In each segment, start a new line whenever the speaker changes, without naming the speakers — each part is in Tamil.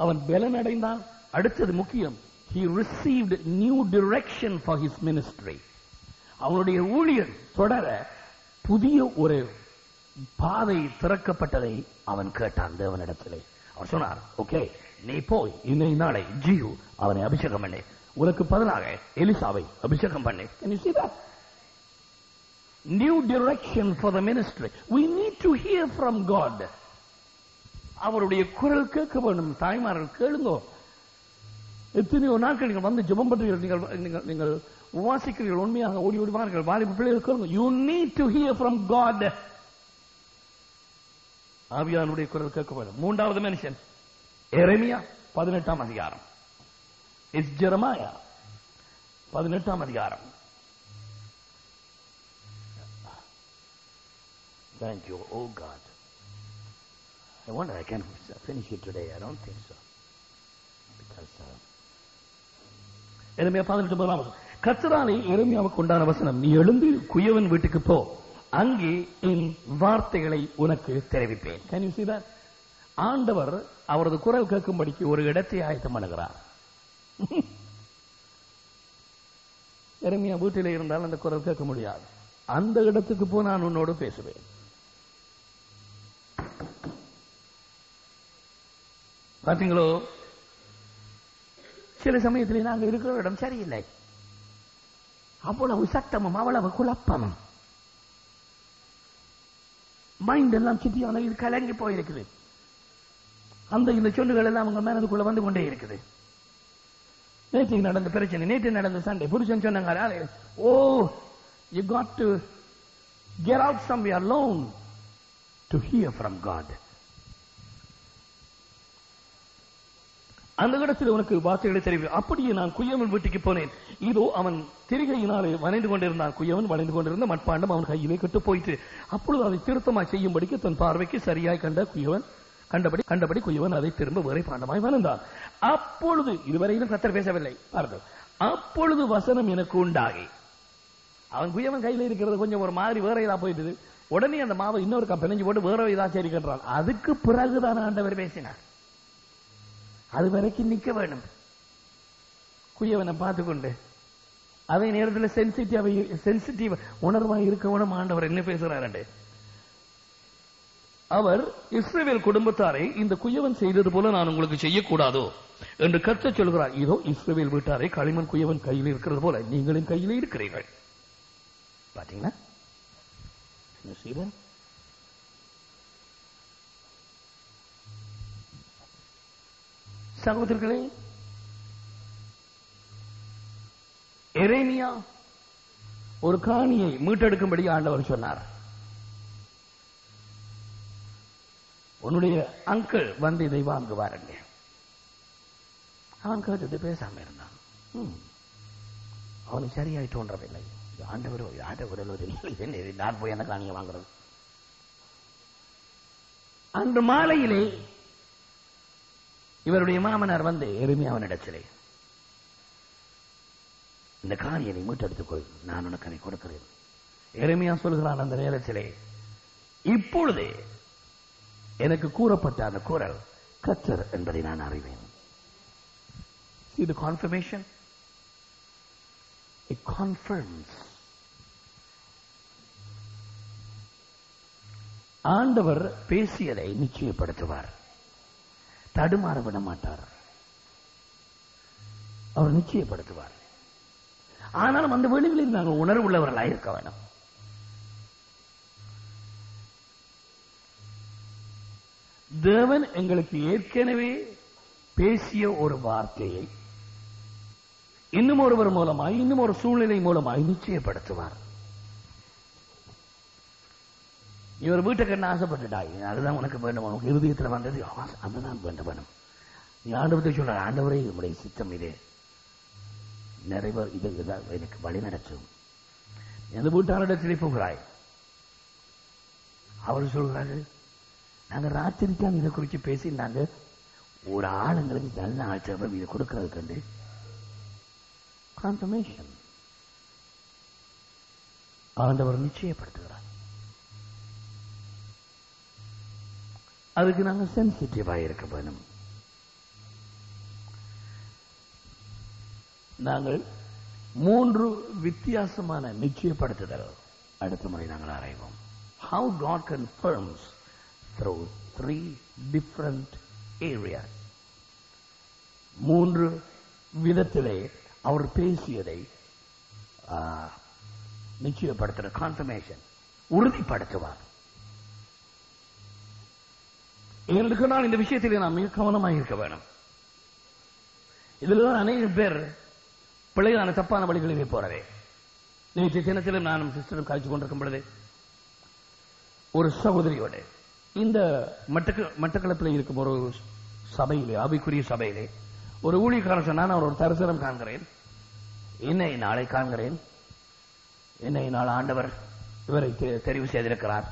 அவன் பலன் அடைந்தான் அடுத்தது முக்கியம் he received new direction for his ministry அவனுடைய ஊழியர் தொடர புதிய ஒரு பாதை திறக்கப்பட்டதை அவன் கேட்டான் தேவனிடத்திலே அவர் சொன்னார் ஓகே நீ போய் இன்னை நாளை ஜியு அவனை அபிஷேகம் பண்ணு உனக்கு பதிலாக எலிசாவை அபிஷேகம் பண்ணு Can you see that? New direction for the ministry. We need to hear from God. அவருடைய குரல் கேட்க வேண்டும் தாய்மார்கள் கேளுங்கோ எத்தனையோ நாட்கள் நீங்கள் வந்து ஜெபம் பண்றீர்கள் நீங்கள் நீங்கள் நீங்கள் உவாசிக்கிறீர்கள் உண்மையாக ஓடி ஓடுவார்கள் வாலிப பிள்ளைகள் கேளுங்க you need to hear from God ஆவியானுடைய குரல் கேட்க வேண்டும் மூன்றாவது மனுஷன் எரேமியா பதினெட்டாம் அதிகாரம் இட்ஸ் ஜெரமாயா பதினெட்டாம் அதிகாரம் Thank you, oh God. I wonder I can finish it today. I don't think so. Because uh, எரேமியா பதினெட்டு முதலாம் வசனம். கர்த்தராலே எரேமியாவுக்கு உண்டான வசனம் நீ எழுந்து குயவன் வீட்டுக்கு போ அங்கே என் வார்த்தைகளை உனக்கு தெரிவிப்பேன் Can you see that? ஆண்டவர் அவரது குரல் கேட்கும்படிக்கு ஒரு இடத்தை ஆயத்தம் பண்ணுகிறார் எரேமியா வீட்டிலே இருந்தால் அந்த குரல் கேட்க முடியாது அந்த இடத்துக்கு போ நான் உன்னோடு பேசுவேன் பாத்தீங்களோ சில சமயத்தில் நாங்கள் இருக்கிற இடம் சரியில்லை அவ்வளவு சத்தமும் அவ்வளவு குழப்பமும் மைண்ட் எல்லாம் சித்தியான இது கலங்கி போயிருக்குது அந்த இந்த சொல்லுகள் எல்லாம் அவங்க மனதுக்குள்ள வந்து கொண்டே இருக்குது நேற்று நடந்த பிரச்சனை நேற்று நடந்த சண்டை புருஷன் சொன்னாங்க oh you got to get out some you lone to hear from God அந்த இடத்தில் உனக்கு வார்த்தைகளை தெரிவிக்கும் அப்படியே நான் குயவன் வீட்டுக்கு போனேன் இதோ அவன் திரிகையினாலே வளைந்து கொண்டிருந்தான் குயவன் வளைந்து கொண்டிருந்த மட்பாண்டம் அவன் கையிலே கட்டு போயிட்டு அப்பொழுது அதை திருத்தமாய் செய்யும்படிக்கு தன் பார்வைக்கு சரியாய் கண்ட குயவன் கண்டபடி கண்டபடி குயவன் அதை திரும்ப வேறை பாண்டமாய் வளர்ந்தான் அப்பொழுது இதுவரையிலும் கத்தர் பேசவில்லை பாருங்கள் அப்பொழுது வசனம் எனக்கு உண்டாகி அவன் குயவன் கையில இருக்கிறது கொஞ்சம் ஒரு மாதிரி வேற இதா போயிட்டு உடனே அந்த மாவை இன்னொரு பிணைஞ்சு போட்டு வேற இதா சரி கட்டுறான் அதுக்கு பிறகுதான் ஆண்டவர் பேசினார் அது வரைக்கும் நிக்க வேணும் குயவனை பார்த்து கொண்டு அதே நேரத்தில் சென்சிட்டிவ் சென்சிட்டிவ் உணர்வாக இருக்கவனும் ஆண்டவர் என்ன பேசுறாரு அவர் இஸ்ரேவேல் குடும்பத்தாரை இந்த குயவன் செய்தது போல நான் உங்களுக்கு செய்யக்கூடாதோ என்று கத்த சொல்கிறார் இதோ இஸ்ரேவேல் வீட்டாரை களிமண் குயவன் கையில் இருக்கிறது போல நீங்களின் கையிலே இருக்கிறீர்கள் பாத்தீங்களா என்ன செய்தேன் சகோதரர்களே எரேமியா ஒரு காணியை மீட்டெடுக்கும்படி ஆண்டவர் சொன்னார் உன்னுடைய அங்கிள் வந்து இதை வாங்குவாருங்க அவன் கேட்டுட்டு பேசாம இருந்தான் ம். அவனுக்கு சரியாய் தோன்றவில்லை இது ஆண்டவரோ இது ஆண்டவரோ தெரியல இது நான் போய் என்ன காணியை வாங்குறது அன்று மாலையிலே இவருடைய மாமனார் வந்து எருமையாவனிடத்திலே இந்த காணியை நீ மீட்டெடுத்துக்கொள் நான் உனக்கு அதை கொடுக்கிறேன் எருமையா சொல்கிறான் அந்த நேரத்திலே இப்பொழுதே எனக்கு கூறப்பட்ட அந்த குரல் கத்தர் என்பதை நான் அறிவேன் See the confirmation? It confirms. ஆண்டவர் பேசியதை நிச்சயப்படுத்துவார் தடுமாற விட மாட்டார் அவர் நிச்சயப்படுத்துவார் ஆனாலும் அந்த வேளைகளில் நாங்கள் உணர்வு உள்ளவர்களாக இருக்க வேணும் தேவன் எங்களுக்கு ஏற்கனவே பேசிய ஒரு வார்த்தையை இன்னும் ஒருவர் மூலமாய் இன்னும் ஒரு சூழ்நிலை மூலமாய் நிச்சயப்படுத்துவார் இவர் வீட்டுக்கு என்ன ஆசைப்பட்டுட்டாய் அதுதான் உனக்கு வேண்டும் உனக்கு இருதயத்தில் வந்தது ஆசை, அதுதான் வேண்டும் வேணும் நீ ஆண்டவத்தை சொல்ற ஆண்டவரே உங்களுடைய சித்தம் இது நிறைவே இது இதுதான் எனக்கு வழி நடத்தும் எந்த வீட்டாரிடத்திலே போகிறாய் அவர் சொல்றாரு நாங்க ராத்திரி தான் இதை குறித்து பேசி நாங்க ஒரு ஆளுங்களுக்கு நல்ல ஆட்சேபம் இதை கொடுக்கறது கண்டு கான்ஃபர்மேஷன் ஆண்டவர் நிச்சயப்படுத்துகிறார் அதுக்கு நாங்க சென்சிட்டிவா இருக்க வேணும் நாங்கள் மூன்று வித்தியாசமான நிச்சயப்படுத்துதல் அடுத்த முறை நாங்கள் ஆராய்வோம் how God confirms through three different areas மூன்று விதத்திலே அவர் பேசியதை ஆ, நிச்சயப்படுத்துற கான்ஃபர்மேஷன் உறுதிப்படுத்துவார் எங்களுக்கு நான் இந்த விஷயத்திலே நாம் மிக கவனமாக இருக்க வேணும் இதுலதான் அநேக பேர் பிள்ளைகளான தப்பான வழிகளிலே போறதே நேற்று தினத்திலும் நானும் சிஸ்டரும் காய்ச்சி கொண்டிருக்கும் பொழுது ஒரு சகோதரியோட இந்த மட்டக்க மட்டக்களத்தில் இருக்கும் ஒரு சபையிலே ஆவிக்குரிய சபையிலே ஒரு ஊழியக்காரன் சொன்னா நான் ஒரு தரிசனம் காண்கிறேன் என்னை நாளை காண்கிறேன் என்னை நாள் ஆண்டவர் இவரை தெ- தெரிவு செய்திருக்கிறார்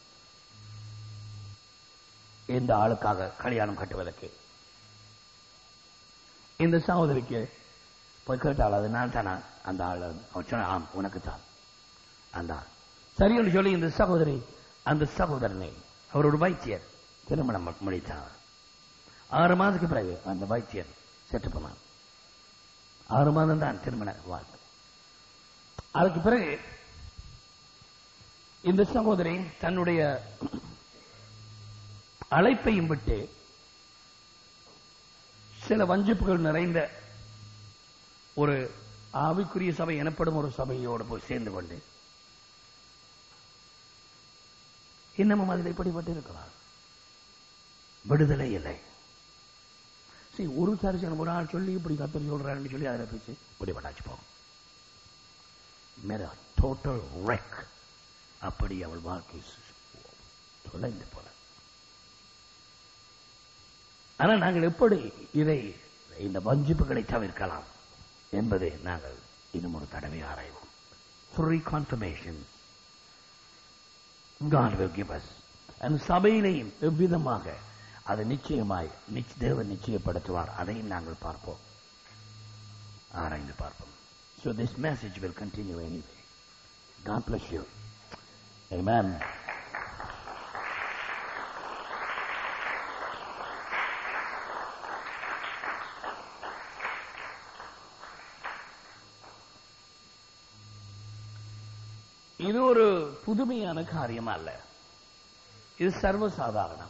இந்த ஆளுக்காக கல்யாணம் கட்டுவதற்கு இந்த சகோதரிக்கு போய் கேட்டாள் அது நான் தானா அந்த ஆள் அவன் சொன்ன ஆம் உனக்கு தான் அந்த ஆள் சரி என்று சொல்லி இந்த சகோதரி அந்த சகோதரனை அவர் ஒரு வைத்தியர் திருமணம் முடித்தார் ஆறு மாதத்துக்கு பிறகு அந்த வைத்தியர் செத்து போனார் ஆறு மாதம் தான் திருமண வாழ்க்கை அதுக்கு பிறகு இந்த சகோதரி தன்னுடைய அழைப்பையும் விட்டு சில வஞ்சிப்புகள் நிறைந்த ஒரு ஆவிக்குரிய சபை எனப்படும் ஒரு சபையோடு போய் சேர்ந்து கொண்டு இன்னமும் அதில் இப்படிப்பட்டு இருக்கிறார் விடுதலை இல்லை சரி ஒரு தரிசனம் ஒரு ஆள் சொல்லி இப்படி கத்தரி சொல்றாருன்னு சொல்லி அதில் பேசி இப்படிப்பட்டாச்சு போகும் மேரா டோட்டல் ரெக் அப்படி அவள் வாழ்க்கை தொலைந்து போல ஆனால் நாங்கள் எப்படி இதை இந்த வஞ்சிப்புகளை தவிர்க்கலாம் என்பதை நாங்கள் இன்னும் ஒரு தடவை ஆராய்வோம் three confirmations God will give us and சபையிலையும் எவ்விதமாக அது நிச்சயமாய் நிச்ச- தேவன் நிச்சயப்படுத்துவார் அதையும் நாங்கள் பார்ப்போம் ஆராய்ந்து பார்ப்போம் so this message will continue anyway God bless you amen இது ஒரு புதுமையான காரியம் அல்ல இது சர்வசாதாரணம்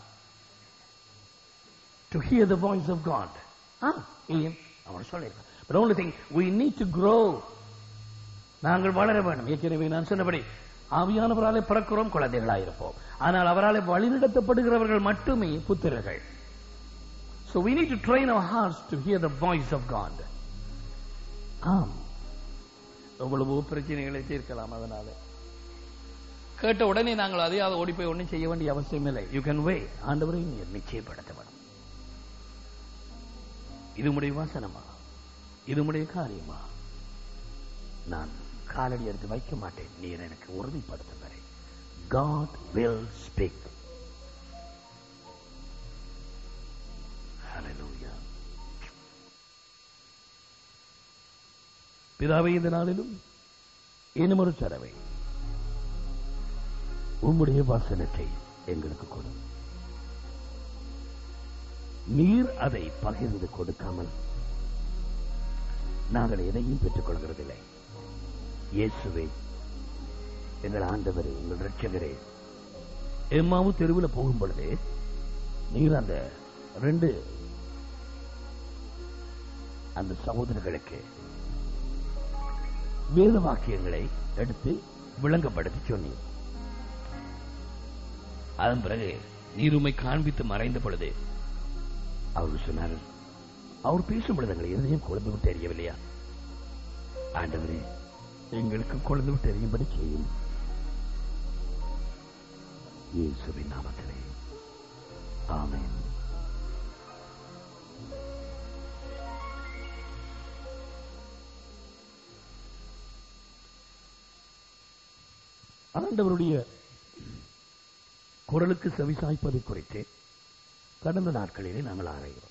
to hear the voice of God அவர் சொல்லியிருக்கான் But only thing, we need to grow. நாங்கள் வளர வேண்டும் ஏற்கனவே நான் சொன்னபடி ஆவியானவராலே பிறக்கிறோம் குழந்தைகளாயிருப்போம் ஆனால் அவராலே வழிநடத்தப்படுகிறவர்கள் மட்டுமே புத்திரர்கள் So we need to train our hearts to hear the voice of God. ஆம் எவ்வளவோ பிரச்சனைகளை தீர்க்கலாம் அதனால கேட்ட உடனே நாங்கள் அதையாவது ஓடி போய் ஒன்றும் செய்ய வேண்டிய அவசியம் இல்லை யூ கேன் வே ஆண்டவரை நீர் நிச்சயப்படுத்த வேணும் இது உடைய வசனமா இது உடைய காரியமா நான் காலடி எடுத்து வைக்க மாட்டேன் நீர் எனக்கு உறுதிப்படுத்துகிறேன் God will speak. Hallelujah. பிதாவே இந்த நாளிலும் இன்னும் ஒரு தடவை உம்முடைய வசனத்தை எங்களுக்கு கொடு நீர் அதை பகிர்ந்து கொடுக்காமல் நாங்கள் எதையும் பெற்றுக் கொள்கிறதில்லை இயேசுவே எங்கள் ஆண்டவரே எங்கள் ரட்சகரே எம்மாவு தெருவில் போகும் பொழுது நீர் அந்த ரெண்டு அந்த சகோதரர்களுக்கு வேத வாக்கியங்களை எடுத்து விளங்கப்படுத்தி சொன்னீர் அதன் பிறகு நீர் உம்மை காண்பித்து மறைந்த பொழுது அவர் சொன்னார் அவர் பேசும் பொழுது எங்களை எதையும் குழந்தை விட்டு எறியவில்லையா ஆண்டவரே எங்களுக்கு குழந்தை விட்டு எறியும்படி செய்யும் இயேசுவின் நாமத்திலே ஆமென் ஆண்டவருடைய குரலுக்கு செவிசாய்ப்பதை குறித்து கடந்த நாட்களிலே நாங்கள் ஆராய்கிறோம்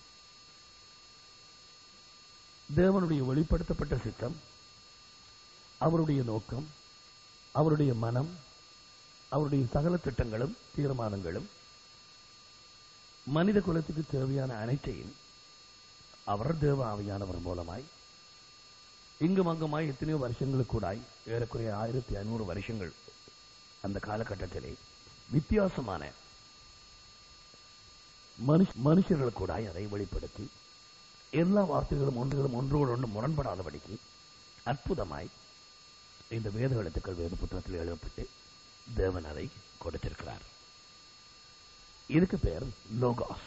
தேவனுடைய வெளிப்படுத்தப்பட்ட சித்தம் அவருடைய நோக்கம் அவருடைய மனம் அவருடைய சகல திட்டங்களும் தீர்மானங்களும் மனித குலத்துக்கு தேவையான அனைத்தையும் அவர் தேவ ஆவியானவர் மூலமாய் இங்கும் அங்குமாய் எத்தனையோ வருஷங்களுக்கூடாய் ஏறக்குறைய ஆயிரத்தி ஐநூறு வருஷங்கள் அந்த காலகட்டத்திலே வித்தியாசமான மனுஷ- மனுஷர்களுக்கூடாய் அதை வெளிப்படுத்தி எல்லா வார்த்தைகளும் ஒன்றுகளும் ஒன்றோடு ஒன்று முரண்படாதபடிக்கு அற்புதமாய் இந்த வேத எழுத்துக்கள் வேத புத்தகத்தில் எழுதப்பட்டு தேவன் அதை கொடுத்திருக்கிறார் இதுக்கு பேர் லோகாஸ்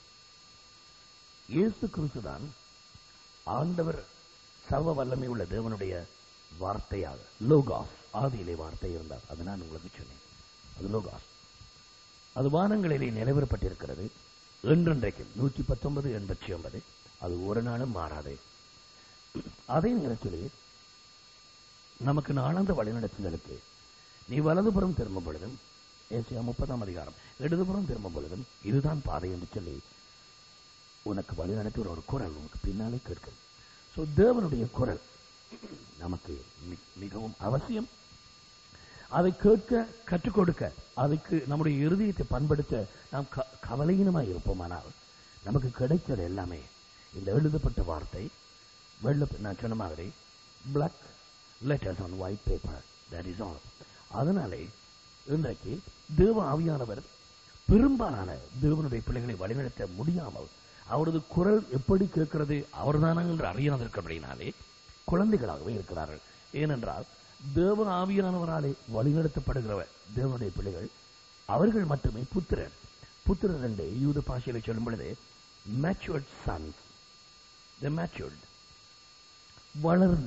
இயேசு கிறிஸ்துதான் ஆண்டவர் சர்வ வல்லமை உள்ள தேவனுடைய வார்த்தையாக லோகாஸ் ஆதியிலே வார்த்தை இருந்தார் அதை நான் உங்களுக்கு சொன்னேன் அது லோகாஸ் அது வானங்களிலே நிலவரப்பட்டிருக்கிறது என்றென்றைக்கும் நூற்றி பத்தொன்பது எண்பத்தி ஒன்பது அது ஒரு நாளும் மாறாது அதே நேரத்திலே நமக்கு நாளாந்த வழிநடத்துதலுக்கு நீ வலதுபுறம் திரும்பும் பொழுதும் ஏசியா முப்பதாம் அதிகாரம் இடதுபுறம் திரும்பும் பொழுதும் இதுதான் பாதை என்று சொல்லி உனக்கு வழி நடத்துகிற ஒரு குரல் உனக்கு பின்னாலே கேட்கும் சோ தேவனுடைய குரல் நமக்கு மி- மிகவும் அவசியம் அதை கேட்க கற்றுக் கொடுக்க அதுக்கு நம்முடைய இருதயத்தை பண்படுத்த நாம் க- கவலையினமாய் இருப்போமானால் நமக்கு கிடைக்கிறது எல்லாமே இந்த எழுதப்பட்ட வார்த்தை வெள்ள நான் சொன்ன மாதிரி black letters on white paper that is all அதனாலே இன்றைக்கு தேவ ஆவியானவர் பெரும்பாலான தேவனுடைய பிள்ளைகளை வழிநடத்த முடியாமல் அவரது குரல் எப்படி கேட்கிறது அவர்தானா என்று அறியாதிருக்கிறபடினாலே குழந்தைகளாகவே இருக்கிறார்கள் ஏனென்றால் தேவ ஆவியானவராலே வழிநடத்தப்படுகிறவர் தேவனுடைய பிள்ளைகள் அவர்கள் மட்டுமே புத்திரர் புத்திரர் என்று யூத பாஷையில சொல்லும் பொழுது matured sons the matured வளர்ந்த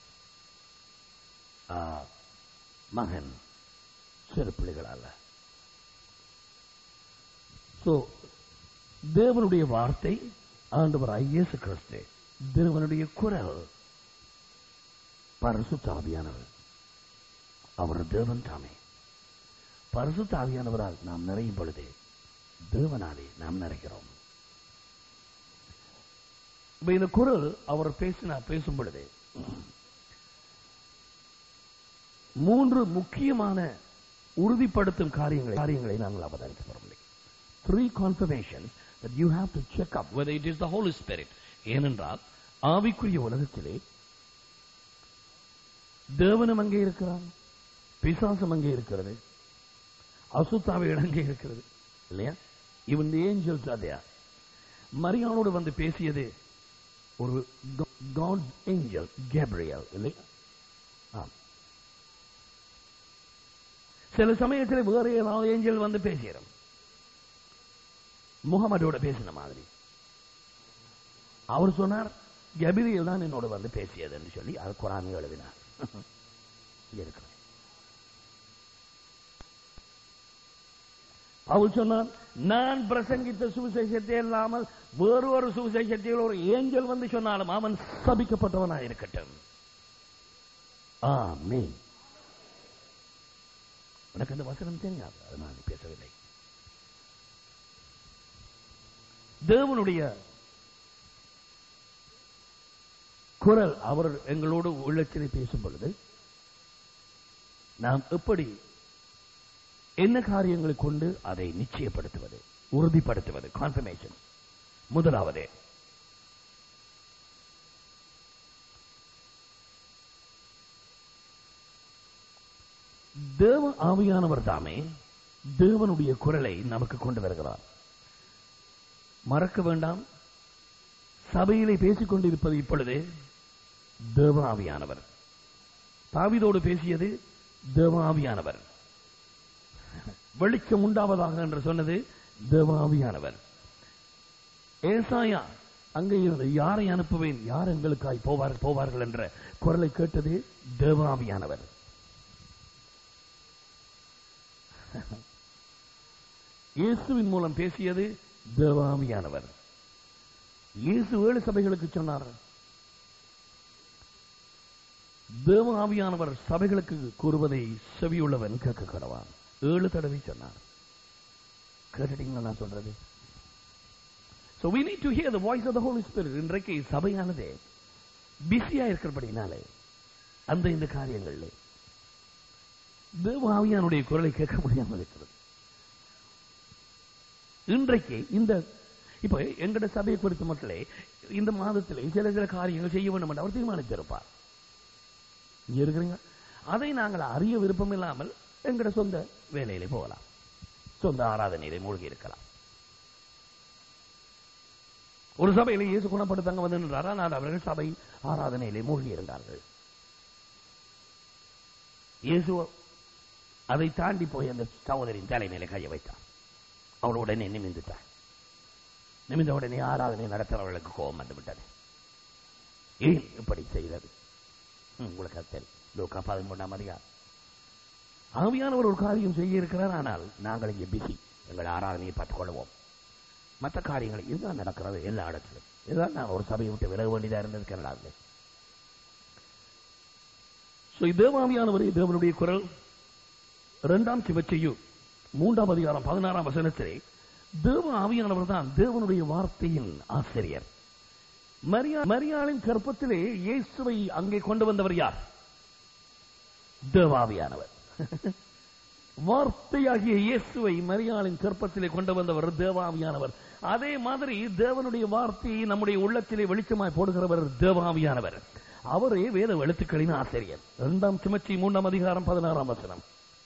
ஆ, மகன் சிறு பிள்ளைகள் அல்ல சோ தேவனுடைய வார்த்தை ஆண்டவர் இயேசு கிறிஸ்து தேவனுடைய குரல் பரிசுத்த ஆவியானவர் அவர் தேவன் தாமே பரிசுத்த ஆவியானவரால் நாம் நிறையும் பொழுது தேவனாலே நாம் நிறைகிறோம் இப்ப இந்த குரல் அவர் பேசினார் பேசும் பொழுது மூன்று முக்கியமான உறுதிப்படுத்தும் காரியங்களை காரியங்களை நாங்கள் அவதானிக்க போறோம் three confirmation that you have to check up whether it is the Holy Spirit ஏனென்றால் ஆவிக்குரிய உலகத்திலே தேவனும் அங்கே இருக்கிறார் பிசாசம் அங்கே இருக்கிறது அசுத்தாவைகள் அங்கே இருக்கிறது இல்லையா இவன் ஏஞ்சல்ஸ் அதையா மரியானோடு வந்து பேசியது ஒரு காட் ஏஞ்சல் கேப்ரியல் இல்லையா ஆம். சில சமயத்தில் வேற ஏதாவது ஏஞ்சல் வந்து பேசுகிறோம் முகமதோட பேசின மாதிரி அவர் சொன்னார் கபிரியல் தான் என்னோட வந்து பேசியது என்று சொல்லி அது குரானி எழுதினார் இங்க இருக்கிறேன் அவர் சொன்னார் நான் பிரசங்கித்த சுவிசேஷத்தை இல்லாமல் வேறு ஒரு சுவிசேஷத்தில் ஒரு ஏஞ்சல் வந்து சொன்னாலும் அவன் சபிக்கப்பட்டவனா இருக்கட்டும் ஆமென் எனக்கு அந்த வசனம் தெரியாது அதனால் நான் பேசவில்லை தேவனுடைய குரல் அவர் எங்களோடு உள்ளத்திலே பேசும் பொழுது நாம் எப்படி என்ன காரியங்களை கொண்டு அதை நிச்சயப்படுத்துவது உறுதிப்படுத்துவது கான்ஃபர்மேஷன் முதலாவது தேவ ஆவியானவர் தாமே தேவனுடைய குரலை நமக்கு கொண்டு வருகிறார் மறக்க வேண்டாம் சபையிலே பேசிக் கொண்டிருப்பது இப்பொழுது தேவ ஆவியானவர் தாவீதோடு பேசியது தேவ ஆவியானவர் வெளிச்சம் உண்டாவதாக என்று சொன்னது தேவ ஆவியானவர் ஏசாயா அங்கே இருந்து யாரை அனுப்புவேன் யார் எங்களுக்காய் போவார் போவார்கள் என்ற குரலை கேட்டது தேவ ஆவியானவர் இயேசுவின் மூலம் பேசியது தேவ ஆவியானவர் இயேசு ஏழு சபைகளுக்கு சொன்னார் தேவ ஆவியானவர் சபைகளுக்கு கூறுவதை செவியுள்ளவன் கேட்க கடவான் ஏழு தடவை சொன்னார் கேட்டுட்டீங்களா நான் சொல்றது So we need to hear the voice of the Holy Spirit. இன்றைக்கு சபையானதே பிஸியா இருக்கிறபடினாலே அந்த இந்த காரியங்கள்ல தேவ ஆவியானுடைய குரலை கேட்க முடியாமல் இருக்கிறது இன்றைக்கு இந்த இப்ப எங்கட சபையை குறித்த மக்களே இந்த மாதத்திலே சில சில காரியங்கள் செய்ய வேண்டும் என்று அவர் தீர்மானித்திருப்பார் இங்க இருக்கிறீங்க அதை நாங்கள் அறிய விருப்பம் இல்லாமல் எங்கட சொந்த வேலையிலே போகலாம் சொந்த ஆராதனையிலே மூழ்கி இருக்கலாம் ஒரு சபையில இயேசு குணப்படுத்தாங்க வந்து நின்றார் ஆனால் அவர்கள் சபை ஆராதனையிலே மூழ்கி இருந்தார்கள் இயேசு அதை தாண்டி போய் அந்த சகோதரின் தலைமையில கையை வைத்தார் அவள் உடனே நிமிந்துட்டார் நிமிந்த உடனே ஆராதனை நடத்துறவர்களுக்கு கோபம் வந்து விட்டது ஏன் இப்படி செய்தது ம், உங்களுக்கு அது தெரியும் லூக்கா பதிமூன்றாம் அதிகாரம் ஆவியானவர் ஒரு காரியம் செய்ய இருக்கிறார் ஆனால் நாங்கள் இங்கே பிஸி எங்கள் ஆராதனையை பார்த்துக் கொள்வோம் மற்ற காரியங்கள் இதுதான் நடக்கிறது எல்லா இடத்திலும் இதுதான் நான் ஒரு சபையை விட்டு விலக வேண்டியதா இருந்தது கனடாவில் So, தேவாவியானவரே தேவனுடைய குரல் இரண்டாம் சிவச்செய்யு மூன்றாம் அதிகாரம் பதினாறாம் வசனத்திலே தேவ ஆவியானவர் தான் தேவனுடைய வார்த்தையின் ஆசிரியர் மரியா மரியாளின் கற்பத்திலே இயேசுவை அங்கே கொண்டு வந்தவர் யார் தேவாவியானவர் வார்த்தையாகிய இயேசுவை மரியாளின் கற்பத்திலே கொண்டு வந்தவர் தேவாவியானவர் அதே மாதிரி தேவனுடைய வார்த்தையை நம்முடைய உள்ளத்திலே வெளிச்சமாய் போடுகிறவர் தேவாவியானவர் அவரே வேத எழுத்துக்களின் ஆசிரியர் இரண்டாம் சுமச்சி மூன்றாம் அதிகாரம் பதினாறாம் வசனம்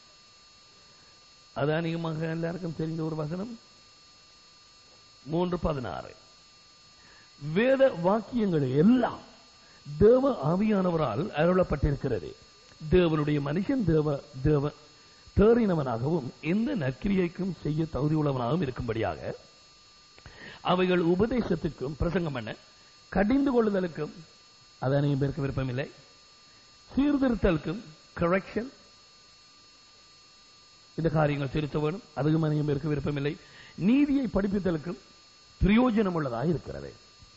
அது அநேகமாக எல்லாருக்கும் தெரிந்த ஒரு வசனம் மூன்று பதினாறு வேத வாக்கியங்கள் எல்லாம் தேவ ஆவியானவரால் அருளப்பட்டிருக்கிறது தேவனுடைய மனுஷன் தேவ தேவ தேறினவனாகவும் எந்த நற்கிரியைக்கும் செய்ய தகுதி உள்ளவனாகவும் இருக்கும்படியாக அவைகள் உபதேசத்துக்கும் பிரசங்கம் பண்ண கடிந்து கொள்ளுதலுக்கும் அது அநேகம் பேருக்கு விருப்பமில்லை சீர்திருத்தலுக்கும் கரெக்ஷன் இந்த காரியங்கள் திருத்த வேணும் அதுவும் அநேகம் பேருக்கு விருப்பமில்லை நீதியை படிப்பித்தலுக்கும் பிரயோஜனம் உள்ளதாக இருக்கிறது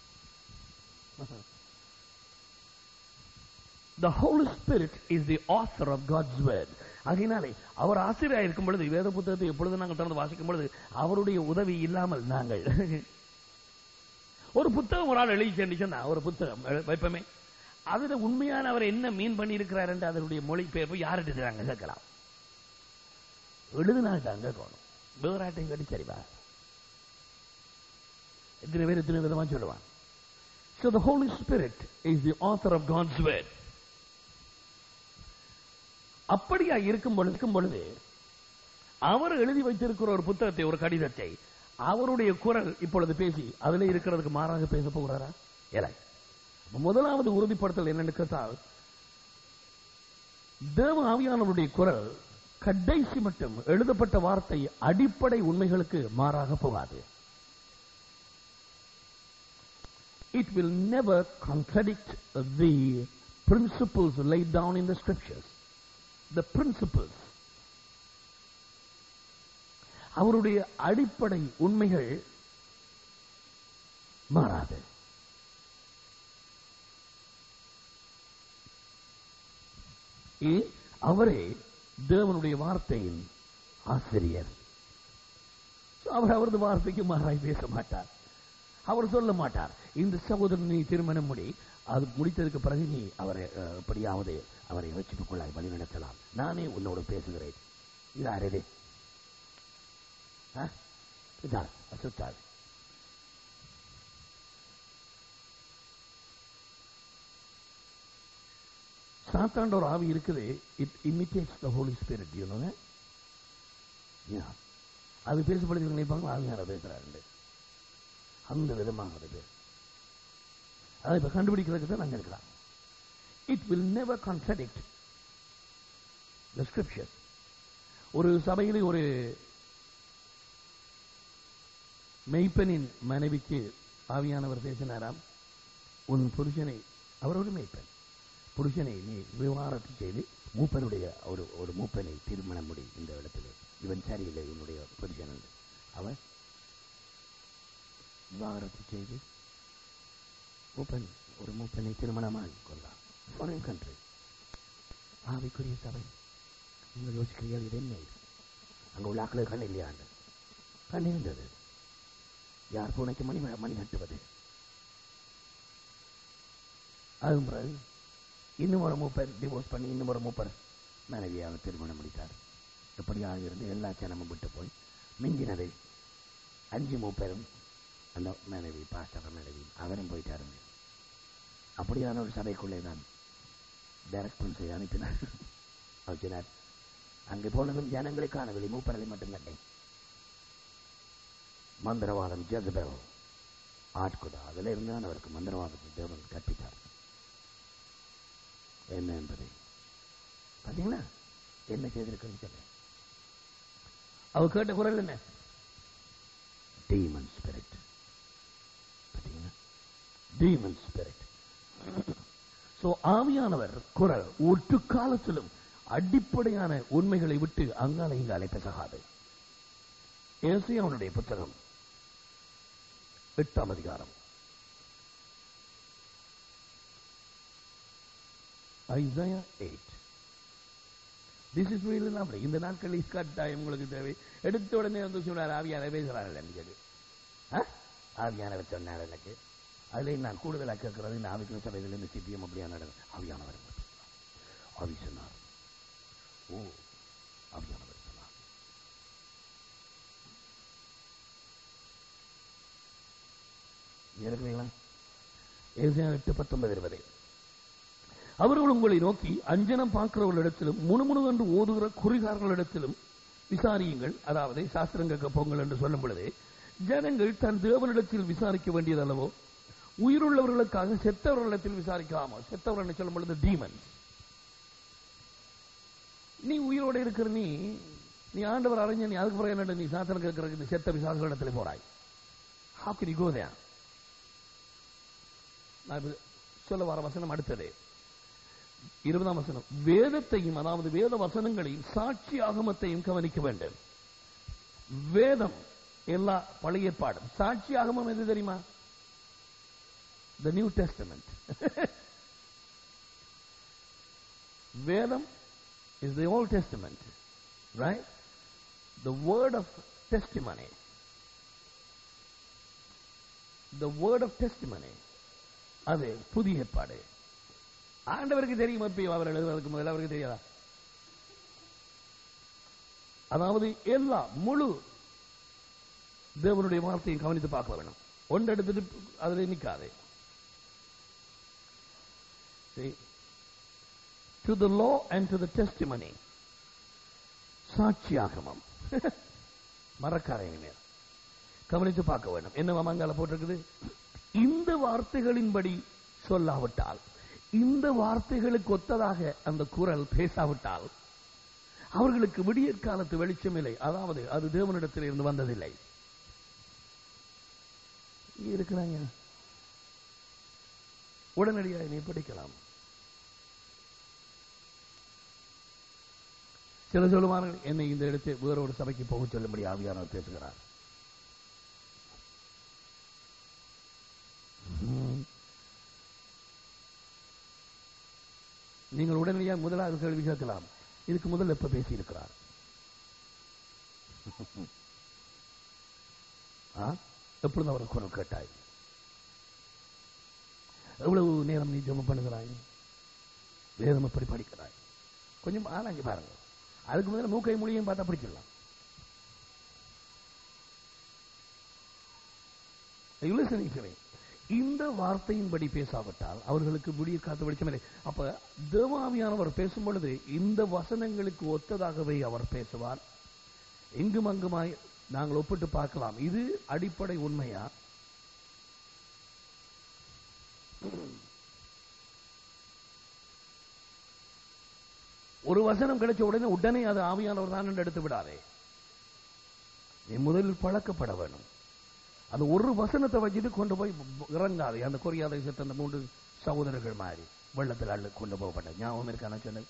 The Holy Spirit is the author of God's word. ஆகையினாலே அவர் ஆசிரியராக இருக்கும் பொழுது வேத புத்தகத்தை எப்பொழுது நாங்கள் திறந்து வாசிக்கும் பொழுது அவருடைய உதவி இல்லாமல் நாங்கள் ஒரு புத்தகம் ஒரு ஆள் எழுதி சென்றுச்சுன்னா ஒரு புத்தகம் எழு- வைப்பமே அதுல உண்மையான அவர் என்ன மீன் பண்ணி இருக்கிறார் என்று அதனுடைய மொழிபெயர்ப்பு யார்கிட்ட நாங்கள் கேட்கலாம் எழுதினாங்க கேட்கணும் வேறாட்டையும் கட்டி சரிவா எத்தனை பேர் எத்தனை விதமா சொல்லுவான் So the Holy Spirit is the author of God's word. அப்படியா இருக்கும் பொழுது இருக்கும் பொழுது அவர் எழுதி வைத்திருக்கிற ஒரு புத்தகத்தை ஒரு கடிதத்தை அவருடைய குரல் இப்பொழுது பேசி அதுல இருக்கிறதுக்கு மாறாக பேச போகிறாரா இல்லை அப்ப முதலாவது உறுதிப்படுத்தல் என்னன்னு கேட்டால் தேவ ஆவியானவருடைய குரல் கடைசி மட்டும் எழுதப்பட்ட வார்த்தை அடிப்படை உண்மைகளுக்கு மாறாக போகாது it will never contradict the principles laid down in the scriptures. The principles. அவருடைய அடிப்படை உண்மைகள் மாறாது ஏன்? அவரே தேவனுடைய வார்த்தையின் ஆசிரியர் So, அவர் அவரது வார்த்தைக்கு மாறாய் பேச மாட்டார் அவர் சொல்ல மாட்டார் இந்த சகோதரன் நீ திருமணம் முடி அது முடித்ததுக்கு பிறகு நீ அவரை அஹ், எப்படியாவது அவரை வச்சுக்குள்ளாய் வழி நடத்தலாம் நானே உன்னோடு பேசுகிறேன் இது அரே இதார் அசுத்தார் சாத்தாண்ட ஒரு ஆவி இருக்குது it imitates the holy spirit you know அது பேசப்படுது நினைப்பாங்க ஆவியான பேசுறாரு அந்த விதமாக அது பேர் அதை இப்ப கண்டுபிடிக்கிறதுக்கு தான் நாங்க இருக்கலாம் it will never contradict the scriptures ஒரு சபையிலே ஒரு மெய்ப்பனின் மனைவிக்கு ஆவியானவர் பேசினாராம் உன் புருஷனை அவர் ஒரு மெய்ப்பன் புருஷனை நீ விவாகரத்து செய்து மூப்பனுடைய ஒரு ஒரு மூப்பனை திருமணம் முடி இந்த இடத்திலே இவன் சரியில்லை உன்னுடைய புருஷன் என்று அவர் விவாகரத்து செய்து மூப்பன் ஒரு மூப்பனை திருமணமாகி கொண்டான் ஃபாரின் கண்ட்ரி ஆவிக்குரிய சபை நீங்கள் யோசிக்கிறீர்கள் இது என்ன இது அங்க உள்ள ஆக்களுக்கு கண் இல்லையாண்டு கண் இருந்தது யார் பூனைக்கு மணி மணி கட்டுவது அதுவும் பிறகு இன்னும் ஒரு மூப்பர் டிவோர்ஸ் பண்ணி இன்னும் ஒரு மூப்பர் மனைவியாக திருமணம் முடித்தார் எப்படியாக இருந்து எல்லா ஜனமும் விட்டு போய் மிஞ்சினது அஞ்சு மூப்பரும் அந்த மனைவி பாஸ்டர் மனைவி அவரும் போயிட்டாருங்க அப்படியான ஒரு சபைக்குள்ளே தான்
டைரக்ட் பண்ண செய்ய அனுப்பினார் அவர் சொன்னார் அங்கே போனதும் ஜனங்களை காணவில்லை மூப்பரலை மட்டும் கண்டேன் மந்திரவாதம் ஜெசபெல் ஆட்குடா அதுல இருந்தான் அவருக்கு மந்திரவாதத்தை தேவன் கற்பித்தார் என்ன என்பதை பாத்தீங்களா என்ன செய்திருக்கிறது சொல்றேன்
அவர் கேட்ட குரல் என்ன
டீமன் ஸ்பிரிட் பாத்தீங்களா
டீமன் ஸ்பிரிட் சோ ஆவியானவர் குரல் ஒற்று காலத்திலும் அடிப்படையான உண்மைகளை விட்டு அங்கால இங்காலே பேசகாது ஏசியாவுடைய புத்தகம் எட்டாம் அதிகாரம் Isaiah eight this is really lovely இந்த நாட்களில் கட்டாயம் உங்களுக்கு தேவை எடுத்த உடனே வந்து சொன்னார் ஆவியானவர் பேசுகிறார்கள் எனக்கு ஆ?
ஆவியானவர் சொன்னார் எனக்கு
அதிலே நான் கூடுதலாக கேட்கிறது இந்த ஆவிக்கிற சபைகள் இந்த சிபிஎம் அப்படியா நடக்கும் ஆவியானவர் ஆவி சொன்னார் ஓ ஆவியானவர் சொன்னார் இருக்கிறீங்களா ஏசியா எட்டு பத்தொன்பது இருபது அவர்கள் உங்களை நோக்கி அஞ்சனம் பார்க்கிறவர்களிடத்திலும் முணுமுணுவென்று ஓதுகிற குறிகாரர்களிடத்திலும் விசாரியுங்கள் அதாவது சாஸ்திரங்க போங்கள் என்று சொல்லும் பொழுது ஜனங்கள் தன் தேவனிடத்தில் விசாரிக்க வேண்டியதல்லவோ உயிருள்ளவர்களுக்காக செத்தவர்களிடத்தில் விசாரிக்காமோ செத்தவர்கள் சொல்லும் பொழுது டீமன்ஸ் நீ உயிரோட இருக்கிற நீ நீ ஆண்டவர் அறிஞர் நீ அதுக்கு பிறகு என்ன நீ சாத்தனம் கேட்கிற இந்த செத்த விசாரிகளிடத்தில் போறாய் how can you go there நான் இப்ப சொல்ல வர வசனம் அடுத்தது இருபதாம் வசனம் வேதத்தையும் அதாவது வேத வசனங்களையும் சாட்சி ஆகமத்தையும் கவனிக்க வேண்டும் வேதம் எல்லா பழைய பாடும் சாட்சி ஆகமம் எது தெரியுமா த நியூ டெஸ்டமெண்ட் வேதம் is the old testament right the word of testimony the word of testimony அது புதிய ஏற்பாடு ஆண்டவருக்கு தெரியும் எப்பயும் அவர் எழுதுவதற்கு முதல்ல அவருக்கு தெரியாதா அதாவது எல்லா முழு தேவனுடைய வார்த்தையை கவனித்து பார்க்க வேணும் ஒன்று எடுத்துட்டு அதில் நிற்காது to the law and to the testimony சாட்சியாகமம் மறக்காத இனிமேல் கவனித்து பார்க்க வேண்டும் என்ன மங்கால போட்டிருக்குது இந்த வார்த்தைகளின்படி சொல்லாவிட்டால் இந்த வார்த்தைகளுக்கு ஒத்ததாக அந்த குரல் பேசாவிட்டால் அவர்களுக்கு விடியற் காலத்து வெளிச்சம் இல்லை அதாவது அது தேவனிடத்தில் இருந்து வந்ததில்லை இங்க இருக்கிறாங்க உடனடியாக நீ படிக்கலாம் சில சொல்லுவார்கள் என்னை இந்த இடத்தை வேற ஒரு சபைக்கு போக சொல்லும்படி ஆவியானவர் பேசுகிறார் ம். நீங்கள் உடனடியாக முதலாவது கேள்வி கேட்கலாம் இதுக்கு முதல்ல எப்ப பேசி இருக்கிறார் எப்பொழுது அவர் குரல் கேட்டாய் எவ்வளவு நேரம் நீ ஜெபம் பண்ணுகிறாய் வேதம் எப்படி படிக்கிறாய் கொஞ்சம் ஆராய்ஞ்சு பாருங்க அதுக்கு முதல்ல மூக்கை மொழியும் பார்த்தா படிச்சிடலாம் You listening to me? இந்த வார்த்தையின்படி பேசாவிட்டால் அவர்களுக்கு விடிய காத்து வெளிச்சமில்லை அப்ப தேவாமியானவர் பேசும் பொழுது இந்த வசனங்களுக்கு ஒத்ததாகவே அவர் பேசுவார் எங்கும் அங்குமாய் நாங்கள் ஒப்பிட்டு பார்க்கலாம் இது அடிப்படை உண்மையா ஒரு வசனம் கிடைச்ச உடனே உடனே அது ஆவியானவர் தான் என்று எடுத்து விடாதே நீ முதலில் பழக்கப்பட வேணும் அந்த ஒரு வசனத்தை வச்சுட்டு கொண்டு போய் இறங்காது அந்த கொரியா தேசத்தை அந்த மூன்று சகோதரர்கள் மாதிரி வெள்ளத்தில் அள்ளு கொண்டு போகப்பட்ட ஞாபகம் இருக்கான சொன்னது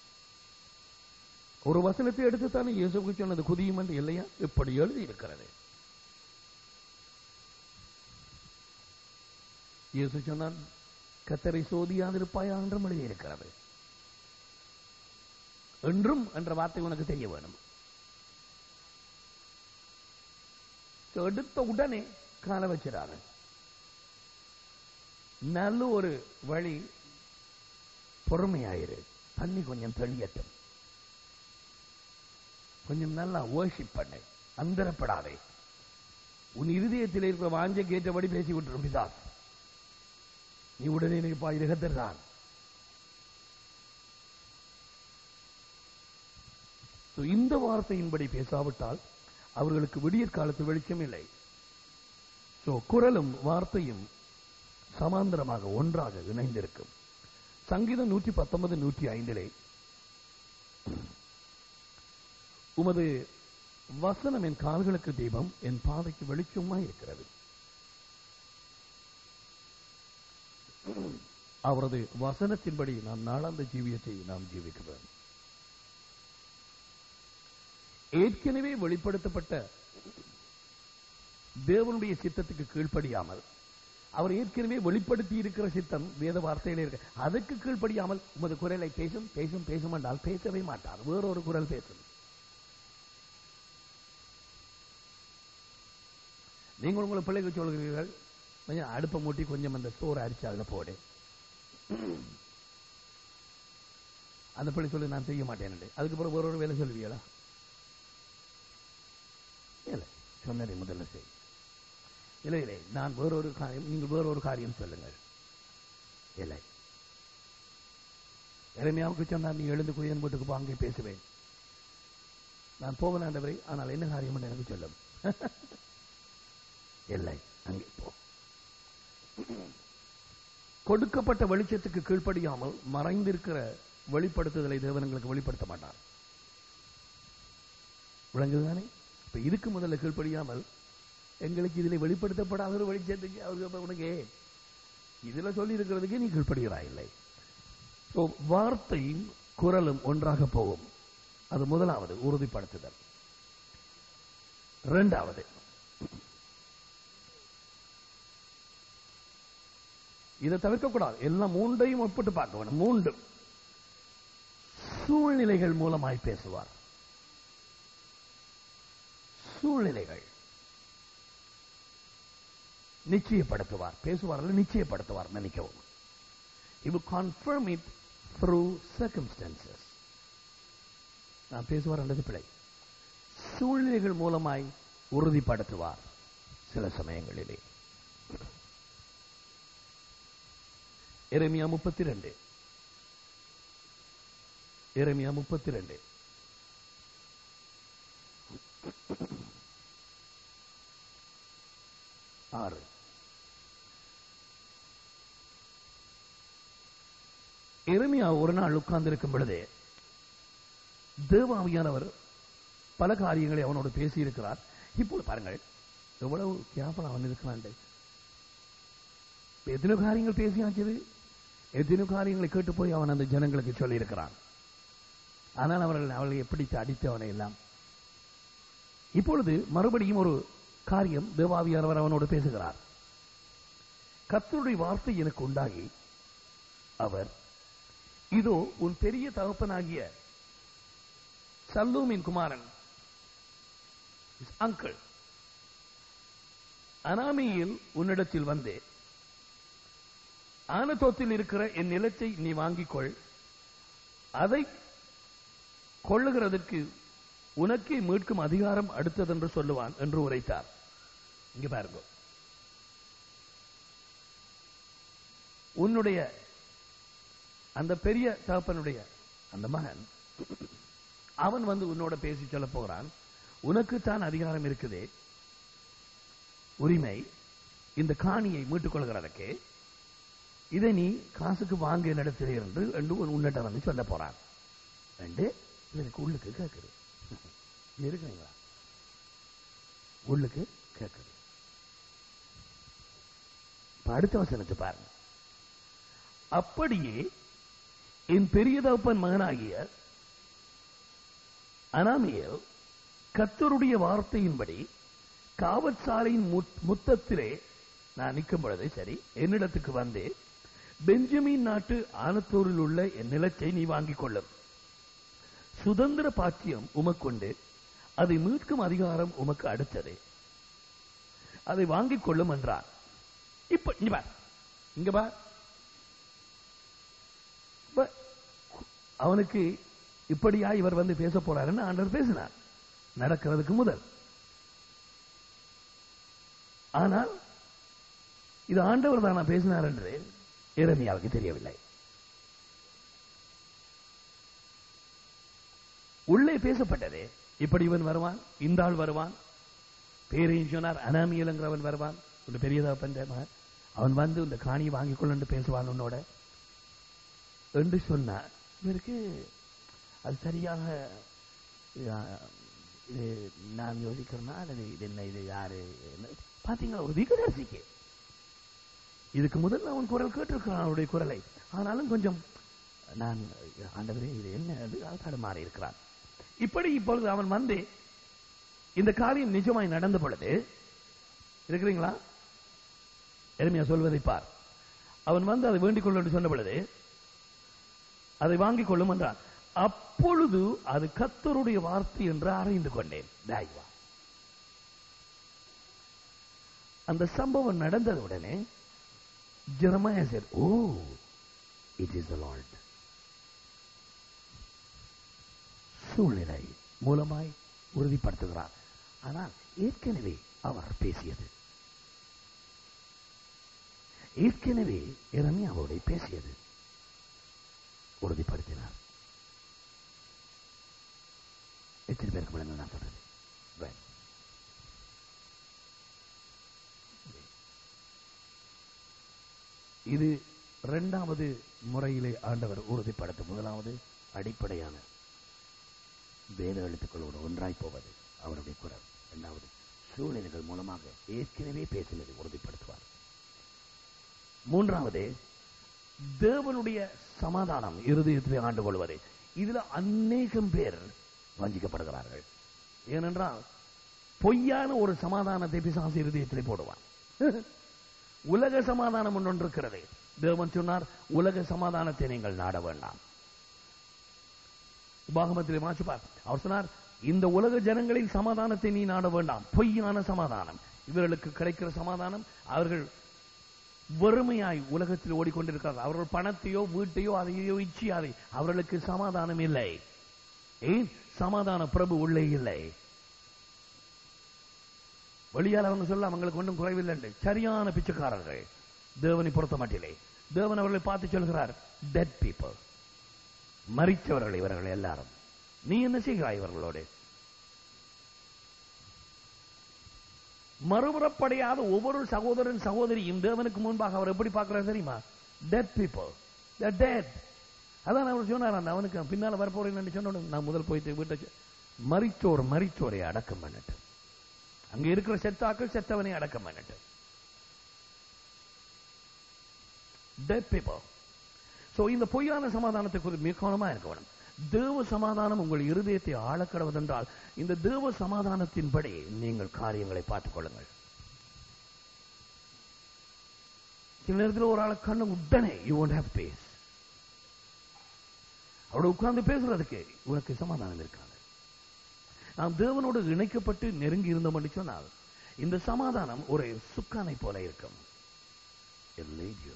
ஒரு வசனத்தை எடுத்து தானே இயேசுக்கு சொன்னது குதியும் என்று இல்லையா இப்படி எழுதி இருக்கிறது இயேசு சொன்னான் கத்தரை சோதியாதிருப்பாயா என்றும் எழுதி இருக்கிறது என்றும் என்ற வார்த்தை உனக்கு தெரிய வேணும் எடுத்த உடனே கால வச்சிடாரு நல்ல ஒரு வழி பொறுமையாயிரு தண்ணி கொஞ்சம் தெளியட்டும் கொஞ்சம் நல்லா ஓஷிப் பண்ணு அந்தரப்படாதே உன் இருதயத்தில் இருக்கிற வாஞ்ச கேட்டபடி பேசி விட்டுரும் பிசாஸ் நீ உடனே நினைப்பா இது கத்தர் தான் So, இந்த வார்த்தையின்படி பேசாவிட்டால் அவர்களுக்கு விடியற் காலத்து வெளிச்சம் இல்லை So, குரலும் வார்த்தையும் சமாந்தரமாக ஒன்றாக இணைந்திருக்கும் சங்கீதம் நூற்றி பத்தொன்பது நூற்றி ஐந்திலே உமது வசனம் என் கால்களுக்கு தீபம் என் பாதைக்கு வெளிச்சமாய் இருக்கிறது அவரது வசனத்தின்படி நாம் நாளாந்த ஜீவியத்தை நாம் ஜீவிக்கிறோம் ஏற்கனவே வெளிப்படுத்தப்பட்ட தேவனுடைய சித்தத்துக்கு கீழ்ப்படியாமல் அவர் ஏற்கனவே வெளிப்படுத்தி இருக்கிற சித்தம் வேத வார்த்தையில இருக்கு அதுக்கு கீழ்ப்படியாமல் உமது குரலை பேசும் பேசும் பேசும் என்றால் பேசவே மாட்டார் வேறொரு குரல் பேசும் நீங்கள் உங்களை பிள்ளைக்கு சொல்கிறீர்கள் கொஞ்சம் அடுப்பை மூட்டி கொஞ்சம் அந்த சோறு அரிச்சு அதுல போடு அந்த பிள்ளை சொல்லி நான் செய்ய மாட்டேன் அதுக்கு பிறகு வேறொரு வேலை சொல்லுவீங்களா இல்லை சொன்னதை முதல்ல செய் இல்லை இல்லை நான் வேறொரு காரியம் நீங்கள் வேறொரு காரியம் சொல்லுங்கள் இல்லை இறைமையாவுக்கு சொன்னார் நீ எழுந்து குயன் வீட்டுக்கு போ அங்கே பேசுவேன் நான் போவேன் ஆண்டவரை ஆனால் என்ன காரியம் என்று எனக்கு சொல்லும் இல்லை அங்கே போ கொடுக்கப்பட்ட வெளிச்சத்துக்கு கீழ்ப்படியாமல் மறைந்திருக்கிற வெளிப்படுத்துதலை தேவனங்களுக்கு வெளிப்படுத்த மாட்டார் விளங்குதுதானே இப்ப இதுக்கு முதல்ல கீழ்ப்படியாமல் எங்களுக்கு இதுல வெளிப்படுத்தப்படாத ஒரு வெளிச்சத்துக்கு அவருக்கு உனக்கு இதுல சொல்லி இருக்கிறதுக்கு நீ கீழ்ப்படுகிறாய் இல்லை So, வார்த்தையும் குரலும் ஒன்றாக போகும் அது முதலாவது உறுதிப்படுத்துதல் இரண்டாவது இதை தவிர்க்க கூடாது எல்லாம் மூன்றையும் ஒப்பிட்டு பார்க்க வேண்டும் மூன்றும் சூழ்நிலைகள் மூலமாய் பேசுவார் சூழ்நிலைகள் நிச்சயப்படுத்துவார் பேசுவார்கள் நிச்சயப்படுத்துவார் நினைக்கவும் He will confirm it through circumstances. நான் பேசுவார் என்றது பிழை சூழ்நிலைகள் மூலமாய் உறுதிப்படுத்துவார் சில சமயங்களிலே எரேமியா முப்பத்தி ரெண்டு எரேமியா முப்பத்தி ரெண்டு ஆறு எருமையா ஒரு நாள் உட்கார்ந்திருக்கும் பொழுது தேவாவியானவர் பல காரியங்களை அவனோடு பேசியிருக்கிறார் இப்போது பாருங்கள் எவ்வளவு கேப்பல் அவன் இருக்கிறான் எத்தனை காரியங்கள் பேசியாச்சது எத்தனை காரியங்களை கேட்டு போய் அவன் அந்த ஜனங்களுக்கு சொல்லி இருக்கிறான் ஆனால் அவர்கள் அவளை எப்படி அடித்து அவனை எல்லாம் இப்பொழுது மறுபடியும் ஒரு காரியம் தேவாவியானவர் அவனோடு பேசுகிறார் கத்தருடைய வார்த்தை எனக்கு உண்டாகி அவர் இதோ உன் பெரிய தகப்பனாகிய சல்லூமின் குமாரன் அங்கிள் அனாமியில் உன்னிடத்தில் வந்து ஆனத்தோத்தில் இருக்கிற என் நிலத்தை நீ வாங்கிக் கொள் அதை கொள்ளுகிறதற்கு உனக்கே மீட்கும் அதிகாரம் அடுத்ததென்று சொல்லுவான் என்று உரைத்தார் இங்க பாருங்க உன்னுடைய அந்த பெரிய தகப்பனுடைய அந்த மகன் அவன் வந்து உன்னோட பேசி சொல்ல போகிறான் உனக்கு தான் அதிகாரம் இருக்குதே உரிமை இந்த காணியை மீட்டுக் கொள்கிறதற்கு இதை நீ காசுக்கு வாங்க நடத்துகிறீ என்று என்று உன்னிட்ட வந்து சொல்ல போறான் ரெண்டு எனக்கு உள்ளுக்கு கேட்குது இருக்குங்களா உள்ளுக்கு கேட்குது அடுத்த வசனத்தை பாருங்க அப்படியே என் பெரிய தகப்பன் மகனாகிய அனாமியல் கத்தருடைய வார்த்தையின்படி காவற்சாலையின் முத்தத்திலே நான் நிற்கும் பொழுது சரி என்னிடத்துக்கு வந்து பெஞ்சமின் நாட்டு ஆனத்தூரில் உள்ள என் நிலத்தை நீ வாங்கிக் கொள்ளும் சுதந்திர பாக்கியம் உமக்கொண்டு அதை மீட்கும் அதிகாரம் உமக்கு அடுத்தது அதை வாங்கிக் கொள்ளும் என்றார் இப்ப இங்க பார் இங்க பார் அவனுக்கு இப்படியா இவர் வந்து பேச போறாருன்னு ஆண்டவர் பேசினார் நடக்கிறதுக்கு முதல் ஆனால் இது ஆண்டவர் தானா பேசினார் என்று இறமையாவுக்கு தெரியவில்லை உள்ளே பேசப்பட்டது இப்படி இவன் வருவான் இந்த ஆள் வருவான் பேரையும் சொன்னார் அனாமியலங்கிறவன் வருவான் ஒரு பெரியதா பண்ற மகன் அவன் வந்து இந்த காணியை வாங்கிக் கொள்ளு பேசுவான் உன்னோட என்று சொன்னார் இவருக்கு அது சரியாக ஆ, இது நான் யோசிக்கிறேன்னா அல்லது இது என்ன இது யாரு என்ன? பாத்தீங்களா ஒரு தீர்க்கதரிசிக்கு இதுக்கு முதல்ல அவன் குரல் கேட்டிருக்கிறான் அவனுடைய குரலை ஆனாலும் கொஞ்சம் நான் ஆண்டவரே இது என்ன அது தடுமாறி இருக்கிறான் இப்படி இப்பொழுது அவன் வந்து இந்த காரியம் நிஜமாய் நடந்த பொழுது இருக்கிறீங்களா எளிமையா சொல்வதை பார் அவன் வந்து அதை வேண்டிக் கொள்ள என்று சொன்ன பொழுது அதை வாங்கிக் கொள்ளும் என்றான் அப்பொழுது அது கத்தருடைய வார்த்தை என்று அறிந்து கொண்டேன் தாய்வா அந்த சம்பவம் நடந்ததுடனே Jeremiah said oh it is the Lord சூழ்நிலை மூலமாய் உறுதிப்படுத்துகிறார் ஆனால் ஏற்கனவே அவர் பேசியது ஏற்கனவே இரமியாவோட பேசியது உறுதிப்படுத்தினார் எத்தனை பேருக்கு விளங்க நான் சொல்றது Right. இது இரண்டாவது முறையிலே ஆண்டவர் உறுதிப்படுத்தும் முதலாவது அடிப்படையான வேத எழுத்துக்களோடு ஒன்றாய் போவது அவருடைய குரல் இரண்டாவது சூழ்நிலைகள் மூலமாக ஏற்கனவே பேசினதை உறுதிப்படுத்துவார் மூன்றாவது தேவனுடைய சமாதானம் இருதயத்திலே ஆண்டு கொள்வது இதுல அநேகம் பேர் வஞ்சிக்கப்படுகிறார்கள் ஏனென்றால் பொய்யான ஒரு சமாதானத்தை பிசாசு இருதயத்திலே போடுவான் உலக சமாதானம் ஒன்று இருக்கிறது தேவன் சொன்னார் உலக சமாதானத்தை நீங்கள் நாட வேண்டாம் உபாகமத்திலே வாசிப்பார் அவர் சொன்னார் இந்த உலக ஜனங்களின் சமாதானத்தை நீ நாட வேண்டாம் பொய்யான சமாதானம் இவர்களுக்கு கிடைக்கிற சமாதானம் அவர்கள் வறுமையாய் உலகத்தில் ஓடிக்கொண்டிருக்கிறார்கள் அவர்கள் பணத்தையோ வீட்டையோ அதையோ இச்சியாதை அவர்களுக்கு சமாதானம் இல்லை ஏன் சமாதான பிரபு உள்ளே இல்லை வெளியால் அவங்க சொல்ல அவங்களுக்கு ஒன்றும் குறைவில்லை என்று. சரியான பிச்சைக்காரர்கள் தேவனை பொறுத்த மட்டிலே தேவன் அவர்களை பார்த்து சொல்கிறார் டெட் பீப்புள் மறித்தவர்கள் இவர்கள் எல்லாரும் நீ என்ன செய்கிறாய் இவர்களோடு மறுபுறப்படையாத ஒவ்வொரு சகோதரன் சகோதரியும் தேவனுக்கு முன்பாக அவர் எப்படி பார்க்கிறார் தெரியுமா டெட் பீப்புள் டெட் அதான் அவர் சொன்னார் அந்த அவனுக்கு பின்னால வரப்போறேன் சொன்ன உடனே நான் முதல் போயிட்டு வீட்டை சொ- மரிச்சோர் மரிச்சோரை அடக்கம் பண்ணட்டு அங்க இருக்கிற செத்தாக்கள் செத்தவனை அடக்கம் பண்ணட்டு டெட் பீப்புள் சோ இந்த பொய்யான சமாதானத்தை குறித்து மிக கவனமா இருக்க வேணும் தேவ சமாதானம் உங்கள் இருதயத்தை ஆழக்கடவதென்றால் இந்த தேவ சமாதானத்தின்படி நீங்கள் காரியங்களை பார்த்துக் கொள்ளுங்கள் சில நேரத்தில் ஒரு ஆளை கண்ணு உடனே யூ won't have பேஸ் அவரோட உட்கார்ந்து பேசுறதுக்கு உனக்கு சமாதானம் இருக்காது நாம் தேவனோடு இணைக்கப்பட்டு நெருங்கி இருந்தோம் என்று சொன்னால் இந்த சமாதானம் ஒரு சுக்கானை போல இருக்கும் It'll lead you.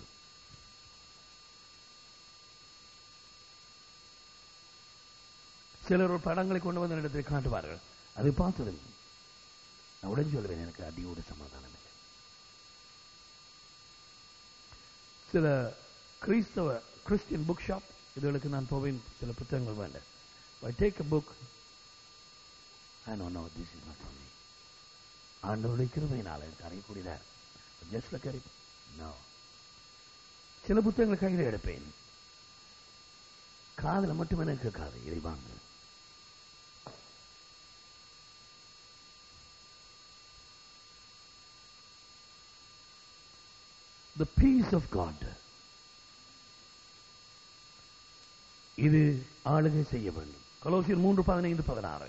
சிலர் ஒரு படங்களை கொண்டு வந்து இடத்தை காட்டுவார்கள் அதை பார்த்தது நான் உடனே சொல்லுவேன் எனக்கு அடியோடு சமாதானம் இல்லை சில கிறிஸ்தவ கிறிஸ்டியன் புக் ஷாப் இதுகளுக்கு நான் போவேன் சில புத்தகங்கள் வேண்டாம் I take a book I know no this is not for me ஆண்டவருடைய கிருபையினால் எனக்கு அறியக்கூடியதா ஜஸ்ட் லைக் நோ சில புத்தகங்களை கையில் எடுப்பேன் காதுல மட்டும் எனக்கு கேட்காது இதை வாங்க the peace of God இது ஆளுகை செய்ய வேண்டும் கொலோசியர் மூன்று பதினைந்து பதினாறு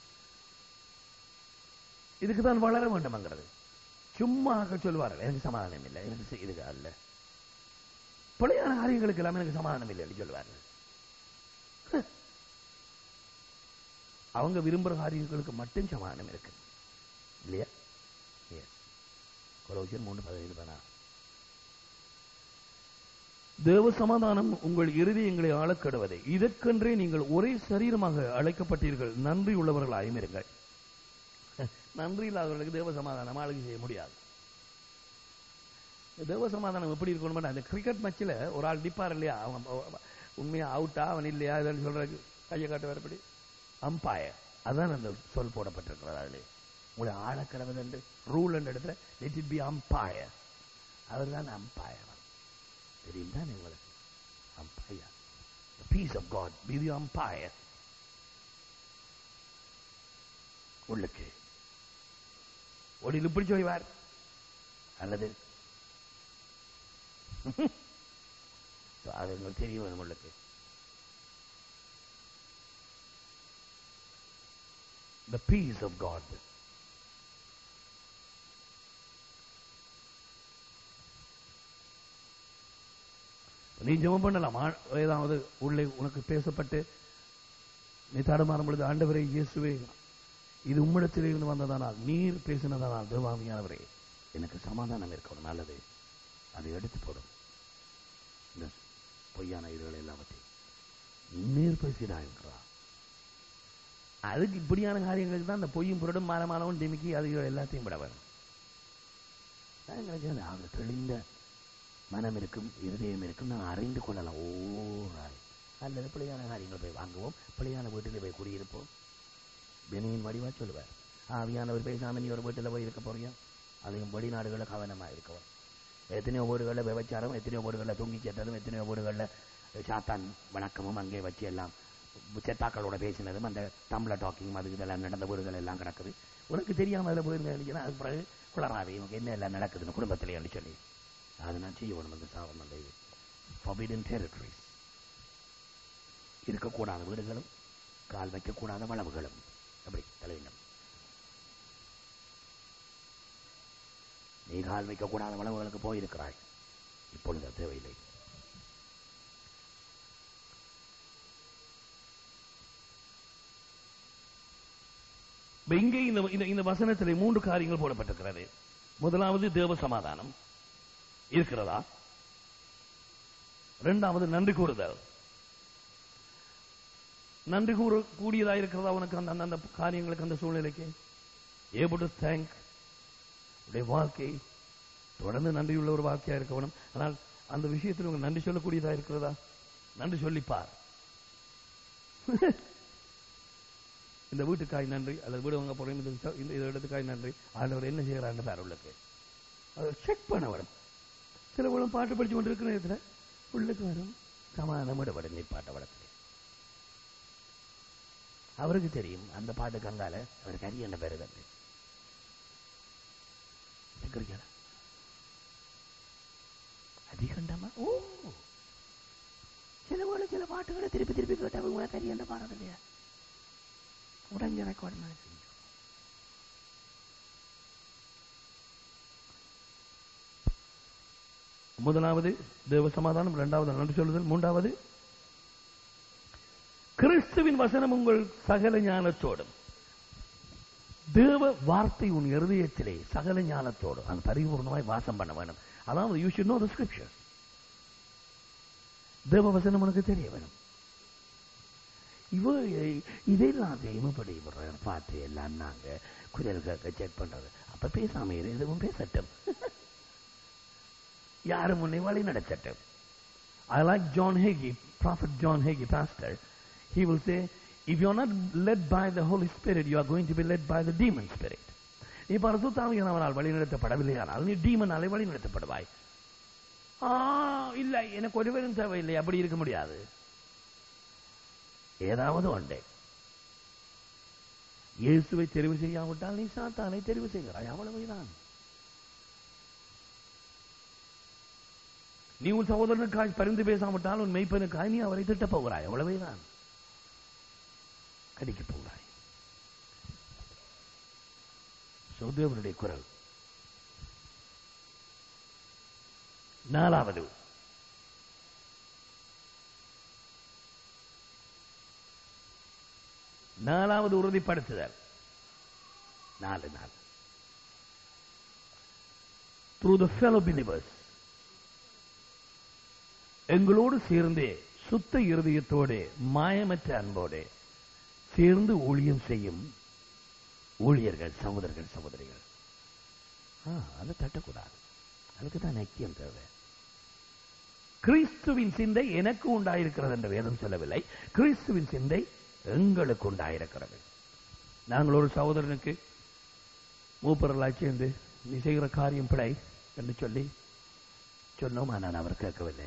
இதுக்கு தான் வளர வேண்டும்ங்கிறது சும்மா சொல்லுவார்கள் எனக்கு சமாதானம் இல்லை எனக்கு செ- இதுக்கு அல்ல பிழையான காரியங்களுக்கு எல்லாம் எனக்கு சமாதானம் இல்லை என்று சொல்லுவார்கள் ஹ். அவங்க விரும்புற காரியங்களுக்கு மட்டும் சமாதானம் இருக்கு இல்லையா Yes. கொலோசியர் மூன்று பதினைந்து பதினாறு தேவ சமாதானம் உங்கள் இருதயங்களை ஆளக்கடுவதை இதற்கென்றே நீங்கள் ஒரே சரீரமாக அழைக்கப்பட்டீர்கள் நன்றி உள்ளவர்களாயும் இருங்கள் நன்றி இல்லாதவர்களுக்கு தேவ சமாதானம் ஆளுகை செய்ய முடியாது இந்த தேவ சமாதானம் எப்படி இருக்கணும் அந்த கிரிக்கெட் மேட்ச்ல ஒரு ஆள் டிப்பார் இல்லையா அவன் அவன் உண்மையா அவுட்டா அவன் இல்லையா இதன்னு சொல்றதுக்கு கையை காட்டு வரப்படி அம்பையர் அதான் அந்த சொல் போடப்பட்டிருக்கிறது அதில் உங்களை ஆழக்கடவுள் என்று ரூல் என்ற இடத்துல லெட் இட் பி அம்பையர் அவர் தான் அம்பையர் தெரியும் தானே உங்களுக்கு umpire peace of God be the umpire உள்ளுக்கு ஒளியில் இப்படி சொல்வார் அல்லது அது உங்களுக்கு தெரியும் வேணும் உள்ளுக்கு the peace of God. நீ ஜெபம் பண்ணலாம் ஆ- ஏதாவது உள்ளே உனக்கு பேசப்பட்டு நீ தடுமாறும் பொழுது ஆண்டவரே இயேசுவே இது உம்மிடத்திலே இருந்து வந்ததானால் நீர் பேசினதானால் தேவாமியானவரே எனக்கு சமாதானம் இருக்கணும் நல்லது அதை எடுத்து போடும் இந்த பொய்யான இதுகள் எல்லாவற்றையும் நீர் பேசினாயிருக்கிறார் அதுக்கு இப்படியான காரியங்களுக்கு தான் அந்த பொய்யும் புரடும் மாலமானவன் டிமிக்கி அது எல்லாத்தையும் விட வேணும் நான் எங்களுக்கு அது அவங்க தெளிந்த மனம் இருக்கும் இருதயம் இருக்கும் நான் அறிந்து கொள்ளலாம் ஓ ராய் அல்லது பிள்ளையான காரியங்கள் போய் வாங்குவோம் பிள்ளையான வீட்டில் போய் குடியிருப்போம் பெனியின் வடிவா சொல்லுவார் ஆவியானவர் பேசாம நீ ஒரு வீட்டில் போய் இருக்க போறியா அதையும் வெளிநாடுகளில் கவனமா இருக்கவும் எத்தனையோ வீடுகளில் விபச்சாரம் எத்தனையோ வீடுகளில் தூங்கி செத்ததும் எத்தனையோ வீடுகளில் சாத்தான் வணக்கமும் அங்கே வச்சு எல்லாம் செத்தாக்களோட பேசினதும் அந்த டம்ளர் டாக்கிங் அது இதெல்லாம் நடந்த வீடுகள் எல்லாம் கிடக்குது உனக்கு தெரியாம அதில் போயிருந்தேன் நினைக்கிறேன் அது பிறகு குளராது இவங்க என்ன எல்லாம் நடக்குதுன்னு குடும்பத்திலே சொல்லி அது நான் செய்யணும் அந்த சாவம் அந்த ஃபபிடன் டெரிட்டரிஸ் இருக்கக்கூடாத வீடுகளும் கால் வைக்கக்கூடாத வளவுகளும் அப்படி தலைவினம் நீ கால் வைக்கக்கூடாத வளவுகளுக்கு போயிருக்கிறாய் இப்பொழுது அது தேவையில்லை இப்ப இங்கே இந்த இந்த- இந்த வசனத்திலே மூன்று காரியங்கள் போடப்பட்டிருக்கிறது முதலாவது தேவ சமாதானம் இருக்கிறதா இரண்டாவது நன்றி கூறுதல் நன்றி கூற கூடியதா இருக்கிறதா உனக்கு அந்த அந்த- அந்த காரியங்களுக்கு அந்த சூழ்நிலைக்கு ஏபிள் டு தேங்க் உடைய வாழ்க்கை தொடர்ந்து நன்றியுள்ள ஒரு வாழ்க்கையா இருக்க வேணும் ஆனால் அந்த விஷயத்தில் உங்க நன்றி சொல்லக்கூடியதா இருக்கிறதா நன்றி சொல்லிப்பார் இந்த வீட்டுக்காய் நன்றி அல்லது வீடு வாங்க போறேன் இந்த விஷ- இந்த இந்த இடத்துக்காய் நன்றி ஆண்டவர் என்ன செய்யறான்னு பாரு உள்ளுக்கு அதை செக் பண்ண வரும் சில உலகம் பாட்டு படிச்சு கொண்டு இருக்கிற நேரத்துல உள்ளுக்கு வரும் சமாதானம் விடப்பட நீ பாட்ட வடத்துல அவருக்கு தெரியும் அந்த பாட்டு கங்கால அவருக்கு அரிய என்ன பேரு தம்பி இருக்கிறீங்களா அதிகண்டமா ஓ சில வேளை சில பாட்டுகளை திருப்பி திருப்பி கேட்டா உனக்கு அரிய என்ன பாடுறது இல்லையா உடஞ்ச ரெக்கார்ட் மாதிரி செஞ்சு முதலாவது தேவ சமாதானம் இரண்டாவது நன்றி சொல்லுதல் மூன்றாவது கிறிஸ்துவின் வசனம் உங்கள் சகல ஞானத்தோடும் தேவ வார்த்தை உன் இருதயத்திலே சகல ஞானத்தோடு அந்த பரிபூர்ணமாய் வாசம் பண்ண வேணும் அதாவது you should know the scriptures தேவ வசனம் உனக்கு தெரிய வேணும் இவ இதெல்லாம் செய்யும்படி பாட்டு எல்லாம் நாங்க குரல் கேட்க செக் பண்றது அப்ப பேசாம இரு எதுவும் பேசட்டும் யாரும் முன்னே வழி நடத்தட்டும் I like John Hagee, Prophet John Hagee, pastor. He will say, if you're not led by the Holy Spirit, you are going to be led by the demon spirit. நீ பரசுத்தாமியானவனால் வழிநடத்தப்படவில்லையானால் நீ டீமனாலே வழிநடத்தப்படுவாய் ஆ இல்ல எனக்கு ஒருவரும் தேவையில்லை அப்படி இருக்க முடியாது ஏதாவது ஒன்றே இயேசுவை தெரிவு செய்யாவிட்டால் நீ சாத்தானை தெரிவு செய்கிறாய் அவ்வளவுதான் நீ உன் சகோதரனுக்காய் பரிந்து பேசாவிட்டால் உன் மெய்ப்பனுக்காய் நீ அவரை திட்டப் போகிறாய் அவ்வளவேதான் கடிக்கப் போகிறாய் சோதேவனுடைய குரல் நாலாவது நாலாவது உறுதிப்படுத்துதல் நாலு நாள் த்ரூ த ஃபெலோ பிலிவர்ஸ் எங்களோடு சேர்ந்தே சுத்த இருதயத்தோடு மாயமற்ற அன்போடு சேர்ந்து ஊழியம் செய்யும் ஊழியர்கள் சகோதரர்கள் சகோதரிகள் ஆ, அதை தட்டக்கூடாது அதுக்கு தான் ஐக்கியம் தேவை கிறிஸ்துவின் சிந்தை எனக்கு உண்டாயிருக்கிறது என்ற வேதம் சொல்லவில்லை கிறிஸ்துவின் சிந்தை
எங்களுக்கு உண்டாயிருக்கிறது நாங்கள் ஒரு சகோதரனுக்கு மூப்பர்களாய் சேர்ந்து நீ செய்கிற காரியம் பிழை என்று சொல்லி சொன்னோம் ஆனால் அவர் கேட்கவில்லை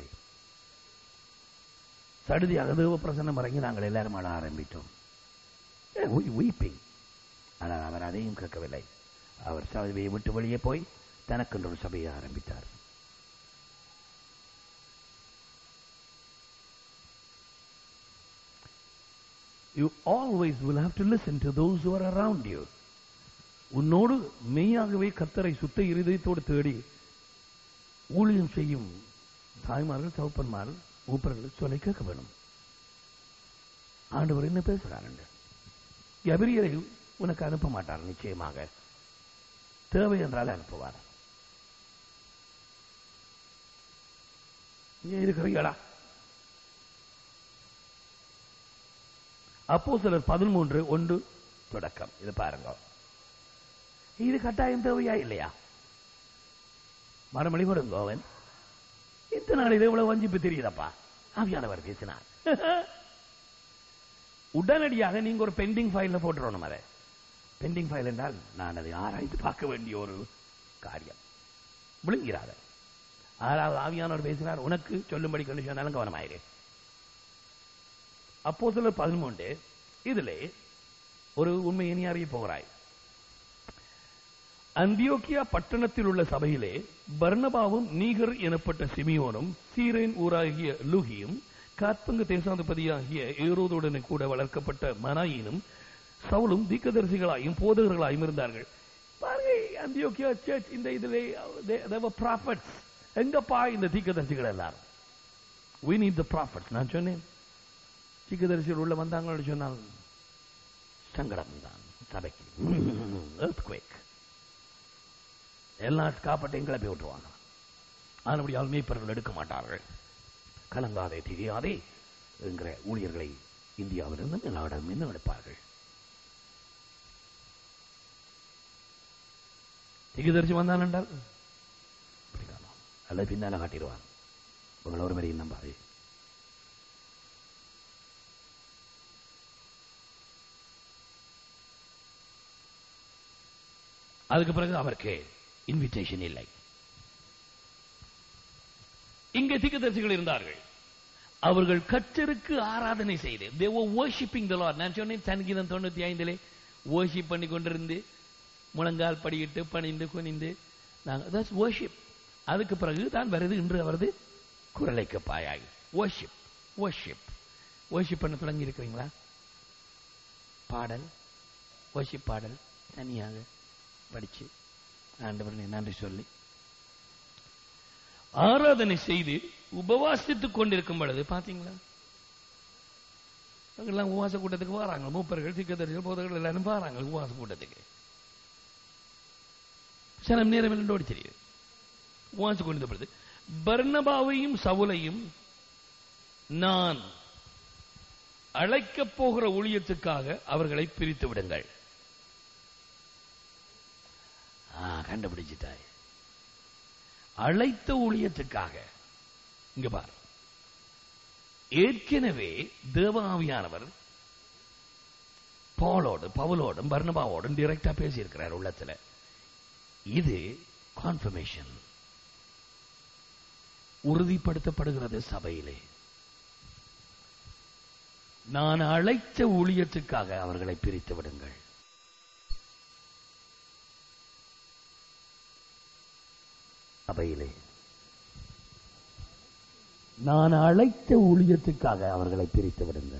சடுதியாக தேவ பிரசன்னம் இறங்கி நாங்கள் எல்லாரும் அழ ஆரம்பித்தோம் வீப்பிங் ஆனால் அவர் அதையும் கேட்கவில்லை அவர் சபையை விட்டு வெளியே போய் தனக்கென்று ஒரு சபையை ஆரம்பித்தார்
You always will have to listen to those who are around you. உன்னோடு மெய்யாகவே கத்தரை சுத்த இருதயத்தோடு தேடி ஊழியம் செய்யும் தாய்மார்கள் தகப்பன்மார்கள் மூப்பர்கள் சொல்லை கேட்க வேணும் ஆண்டவர் என்ன பேசுகிறார் எபிரியரை உனக்கு அனுப்ப மாட்டார் நிச்சயமாக தேவை என்றால் அனுப்புவார் நீ இருக்கிறீங்களா அப்போ சிலர் பதிமூன்று ஒன்று
தொடக்கம் இது பாருங்க இது கட்டாயம் தேவையா இல்லையா
மறுமொழி கொடுங்க அவன்
இத்தனை நாள் இது இவ்வளவு வஞ்சிப்பு தெரியுதப்பா ஆவியானவர் பேசினார்
உடனடியாக நீங்க ஒரு பெண்டிங் ஃபைல்ல போட்டுறணும் அதை
பெண்டிங் ஃபைல் என்றால் நான் அதை ஆராய்ந்து பார்க்க வேண்டிய ஒரு காரியம் விழுங்கிறாத ஆறாவது ஆவியானவர் பேசினார் உனக்கு சொல்லும்படி கொண்டு சொன்னாலும் கவனமாயிரு
அப்போ சிலர் பதிமூன்று இதிலே ஒரு உண்மையை நீ அறிய போகிறாய் அந்தியோக்கியா பட்டணத்தில் உள்ள சபையிலே பர்னபாவும் நீகர் எனப்பட்ட சிமியோனும் சீரேன் ஊராகிய லூகியும் காத்பங்கு தேசாதிபதியாகிய ஏரோதுடனே கூட வளர்க்கப்பட்ட மனாயினும் சவுலும் தீக்கதரிசிகளாயும் போதகர்களாயும் இருந்தார்கள் பாருங்க அந்தியோக்கியா சர்ச் இந்த இதிலே ப்ராஃபட்ஸ் எங்கப்பா இந்த தீக்கதரிசிகள் எல்லாரும் we need the prophets நான் சொன்னேன் தீக்கதரிசிகள் உள்ள வந்தாங்கன்னு சொன்னால்
சங்கடம் தான் சபைக்கு
earthquake
எல்லா காப்பட்டையும் கிளப்பி விட்டுருவாங்க
ஆனபடியால் மேய்ப்பர்கள் எடுக்க மாட்டார்கள்
கலங்காதே திரியாதே என்கிற ஊழியர்களை இந்தியாவிலிருந்து நாடம் இன்னும் எடுப்பார்கள்
தீக்கதரிசி வந்தான் என்றால்
அப்படிதானோ அல்லது பின்னால காட்டிடுவான் உங்களை ஒரு வரையும் நம்பாதே
அதுக்கு பிறகு அவருக்கு
இன்விடேஷன் இல்லை
இங்கே தீக்கதரிசிகள் இருந்தார்கள் அவர்கள் கர்த்தருக்கு ஆராதனை செய்து they were worshiping the lord நான் சொன்னேன் சங்கீதம் தொண்ணூத்தி ஐந்திலே worship பண்ணி கொண்டிருந்து முழங்கால் படியிட்டு பணிந்து குனிந்து நாங்க that's worship அதுக்கு பிறகு தான் வருது இன்று அவரது
குரலைக்கு பாயாய்
worship worship worship பண்ண தொடங்கி இருக்கிறீங்களா பாடல் worship பாடல் தனியாக படிச்சு ஆண்டவரே நன்றி சொல்லி ஆராதனை செய்து உபவாசித்துக் கொண்டிருக்கும் பொழுது பாத்தீங்களா எல்லாம் உபவாச கூட்டத்துக்கு வராங்க மூப்பர்கள் திக்கதரிசிகள் போதகர்கள் எல்லாரும் வராங்க உபவாச கூட்டத்துக்கு சில நேரம் இல்லைன்னு தெரியுது உபவாசம் கொண்டிருந்த பொழுது பர்ணபாவையும் சவுலையும் நான் அழைக்கப் போகிற ஊழியத்துக்காக அவர்களை பிரித்து விடுங்கள்
ஆ, கண்டுபிடிச்சிட்டாய்
அழைத்த ஊழியத்துக்காக இங்க பார் ஏற்கனவே தேவாவியானவர் பாலோடு பவுலோடும் பர்ணபாவோடும் டைரக்டா பேசியிருக்கிறார் உள்ளத்துல இது
கான்ஃபர்மேஷன்
உறுதிப்படுத்தப்படுகிறது சபையிலே நான் அழைத்த ஊழியத்துக்காக
அவர்களை பிரித்து விடுங்கள் சபையிலே
நான் அழைத்த ஊழியத்துக்காக
அவர்களை பிரித்து விடுங்கள்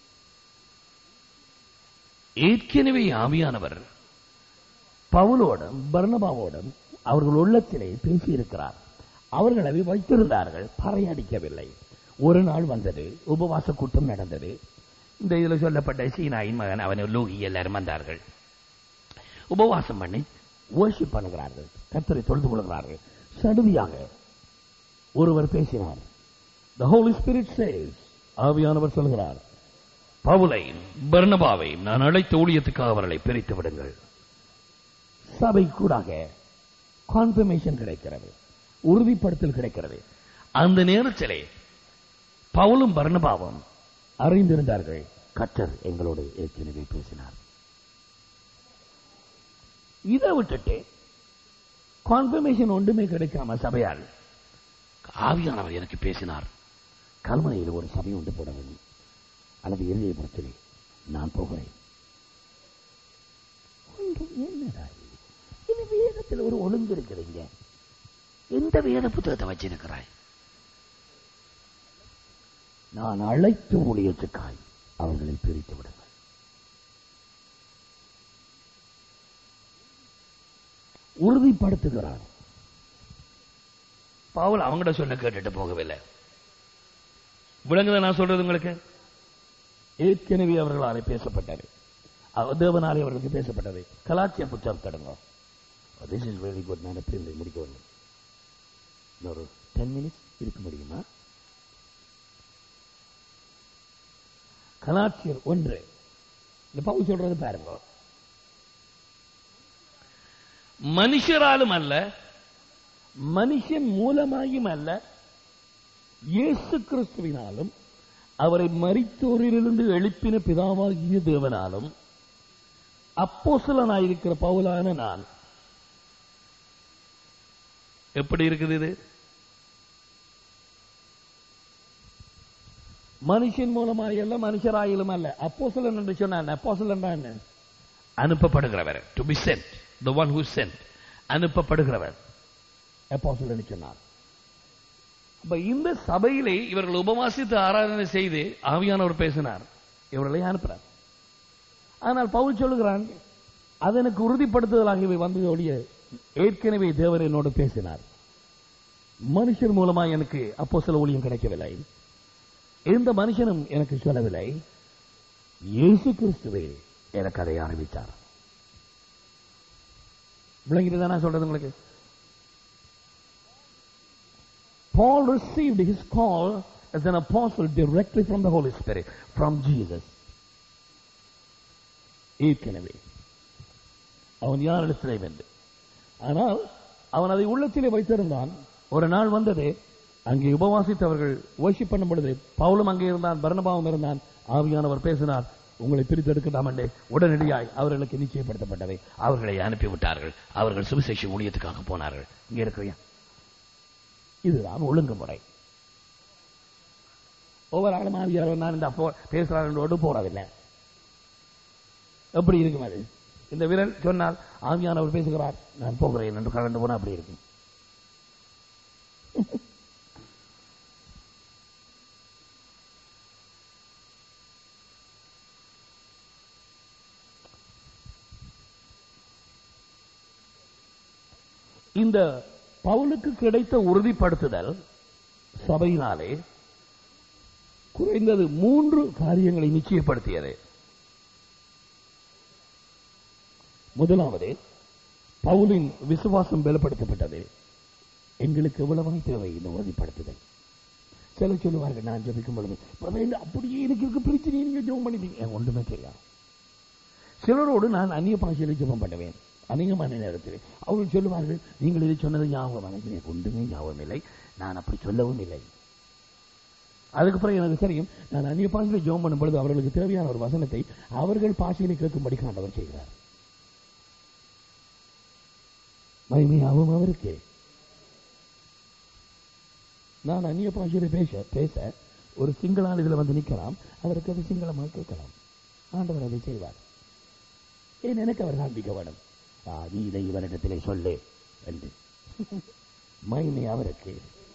ஏற்கனவே ஆவியானவர் பவுலோடும் பர்ணபாவோடும் அவர்கள் உள்ளத்திலே பேசியிருக்கிறார் அவர்கள் அதை வைத்திருந்தார்கள் பறையடிக்கவில்லை ஒரு நாள் வந்தது உபவாச கூட்டம் நடந்தது
இந்த இதுல சொல்லப்பட்ட சீனாயின் மகன் அவன் லூகி எல்லாரும் வந்தார்கள் உபவாசம் பண்ணி
worship பண்ணுகிறார்கள் கர்த்தரை தொழுது கொள்கிறார்கள் சடுதியாக ஒருவர் பேசினார் the holy spirit says ஆவியானவர் சொல்கிறார் பவுலையும் பர்ணபாவையும் நான் அழைத்த ஊழியத்துக்காக அவர்களை பிரித்து விடுங்கள் சபை கூடாக கான்ஃபர்மேஷன் கிடைக்கிறது உறுதிப்படுத்தல் கிடைக்கிறது அந்த நேரத்திலே பவுலும் பர்ணபாவும் அறிந்திருந்தார்கள்
கத்தர் எங்களோடு ஏற்கனவே பேசினார் இதை விட்டுட்டு கான்ஃபர்மேஷன் ஒன்றுமே கிடைக்காம சபையால் ஆவியானவர் எனக்கு பேசினார் கல்முனையில் ஒரு சபை ஒன்று போட வேண்டும் அல்லது இருதயபுரத்திலே நான் போகிறேன் ஒன்றும் என்னடா இது? இது வேதத்தில் ஒரு ஒழுங்கு இருக்குதுங்க எந்த வேத புத்தகத்தை வச்சிருக்கிறாய் நான் அழைத்த ஊழியத்துக்காய் அவர்களை பிரித்து விடுங்கள் உறுதிப்படுத்துகிறார்
பவுல் அவங்கள்ட்ட சொன்ன கேட்டுட்டு போகவில்லை விளங்குதா நான் சொல்றது உங்களுக்கு ஏற்கனவே அவர்களாலே பேசப்பட்டது அவ- தேவனாலே அவர்களுக்கு பேசப்பட்டது கலாச்சிய புத்தகம் தடுங்க
திஸ் இஸ் வெரி குட் நான் எப்படி முடிக்க வேண்டும் இன்னொரு டென் மினிட்ஸ் இருக்க முடியுமா
கலாச்சியர் ஒன்று இந்த பவுல் சொல்றது பாருங்க மனுஷராலும் அல்ல மனுஷன் மூலமாயும் அல்ல இயேசு கிறிஸ்துவினாலும் அவரை மரித்தோரிலிருந்து எழுப்பின பிதாவாகிய தேவனாலும் அப்போஸ்தலனாயிருக்கிற பவுலான நான் எப்படி இருக்குது இது மனுஷன் மூலமாய் அல்ல மனுஷராயிலும் அல்ல அப்போஸ்தலன் என்று சொன்னான் அப்போஸ்தலன் என்ன அனுப்பப்படுகிறவர் to be sent the one who sent அனுப்பப்படுகிறவர் அப்போஸ்தலன் சொன்னார் அப்ப இந்த சபையிலே இவர்கள் உபவாசித்து ஆராதனை செய்து ஆவியானவர் பேசினார் இவர்களை அனுப்புறார் ஆனால் பவுல் சொல்லுகிறான் அது எனக்கு உறுதிப்படுத்துதலாகவே வந்தது ஒழிய ஏற்கனவே தேவன் என்னோடு பேசினார் மனுஷர் மூலமா எனக்கு அப்போ சில ஊழியம் கிடைக்கவில்லை எந்த மனுஷனும் எனக்கு சொல்லவில்லை இயேசு கிறிஸ்துவே
எனக்கு அதை அறிவித்தார்
விளங்கிட்டு நான் சொல்றது உங்களுக்கு Paul received his call as an apostle directly from the Holy Spirit, from Jesus. ஏற்கனவே அவன் யாரிடத்திலே வென்று ஆனால் அவன் அதை உள்ளத்திலே வைத்திருந்தான் ஒரு நாள் வந்தது அங்கே உபவாசித்தவர்கள் worship பண்ணும் பொழுது பவுலும் அங்கே இருந்தான் பரணபாவும் இருந்தான் ஆவியானவர் பேசினார் உங்களை பிரித்தெடுக்கட்டாம் என்றே உடனடியாய் அவர்களுக்கு நிச்சயப்படுத்தப்பட்டவை அவர்களை அனுப்பிவிட்டார்கள் அவர்கள் சுவிசேஷ ஊழியத்துக்காக போனார்கள் இங்க இருக்கிறியா இதுதான் ஒழுங்குமுறை ஒவ்வொரு ஆளும் ஆவியாளர் நான் இந்த அப்போ பேசுறாரோடு போறதில்லை எப்படி இருக்கும் அது இந்த விரல் சொன்னால் ஆவியானவர் பேசுகிறார் நான் போகிறேன் என்று கலந்து போனா அப்படி இருக்கும் இந்த பவுலுக்கு கிடைத்த உறுதிப்படுத்துதல் சபையினாலே குறைந்தது மூன்று காரியங்களை நிச்சயப்படுத்தியது முதலாவது பவுலின் விசுவாசம் பலப்படுத்தப்பட்டது எங்களுக்கு எவ்வளவாய் தேவை இந்த உறுதிப்படுத்துதல் சில சொல்லுவார்கள் நான் ஜபிக்கும் பொழுது "பிரதர், இந்த அப்படியே எனக்கு இருக்க பிரச்சனை நீங்க ஜெபம் பண்ணிட்டீங்க எனக்கு ஒன்றுமே தெரியாது சிலரோடு நான் அந்நிய பாஷையில் ஜெபம் பண்ணுவேன் அநேகமான நேரத்தில் அவர்கள் சொல்லுவார்கள் நீங்கள் இதை சொன்னது ஞாபகம் எனக்கு எனக்கு ஒன்றுமே ஞாபகம் இல்லை நான் அப்படி சொல்லவும் இல்லை அதுக்கப்புறம் எனக்கு தெரியும் நான் அந்நிய பாஷையில் ஜெபம் பண்ணும் பொழுது அவர்களுக்கு தேவையான ஒரு வசனத்தை அவர்கள் பாஷையில் கேட்கும்படி ஆண்டவர் செய்கிறார் மகிமையாவும் அவருக்கு நான் அந்நிய பாஷையில பேச பேச ஒரு சிங்களால் இதுல வந்து நிக்கலாம் அவருக்கு அது சிங்களமாக கேட்கலாம் ஆண்டவர் அதை செய்வார் ஏன் எனக்கு அவர் காண்பிக்க வேணும் ஆ, நீ இதை இவரிடத்திலே சொல்லு என்று மகிமை அவருக்கு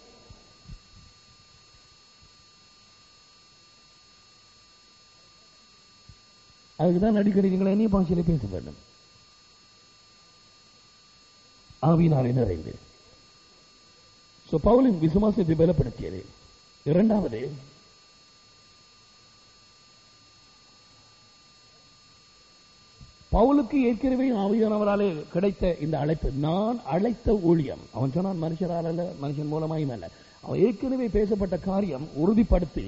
அதுக்குதான் அடிக்கடி நீங்கள் அந்நிய பாஷையில பேச வேண்டும் ஆவியினாலே நிறைந்து So, பவுலின் விசுவாசத்தை பலப்படுத்தியது இரண்டாவது பவுலுக்கு ஏற்கனவே ஆவியானவராலே கிடைத்த இந்த அழைப்பு நான் அழைத்த ஊழியம் அவன் சொன்னான் மனுஷரால் அல்ல மனுஷன் மூலமாயும் அல்ல அவன் ஏற்கனவே பேசப்பட்ட காரியம் உறுதிப்படுத்தி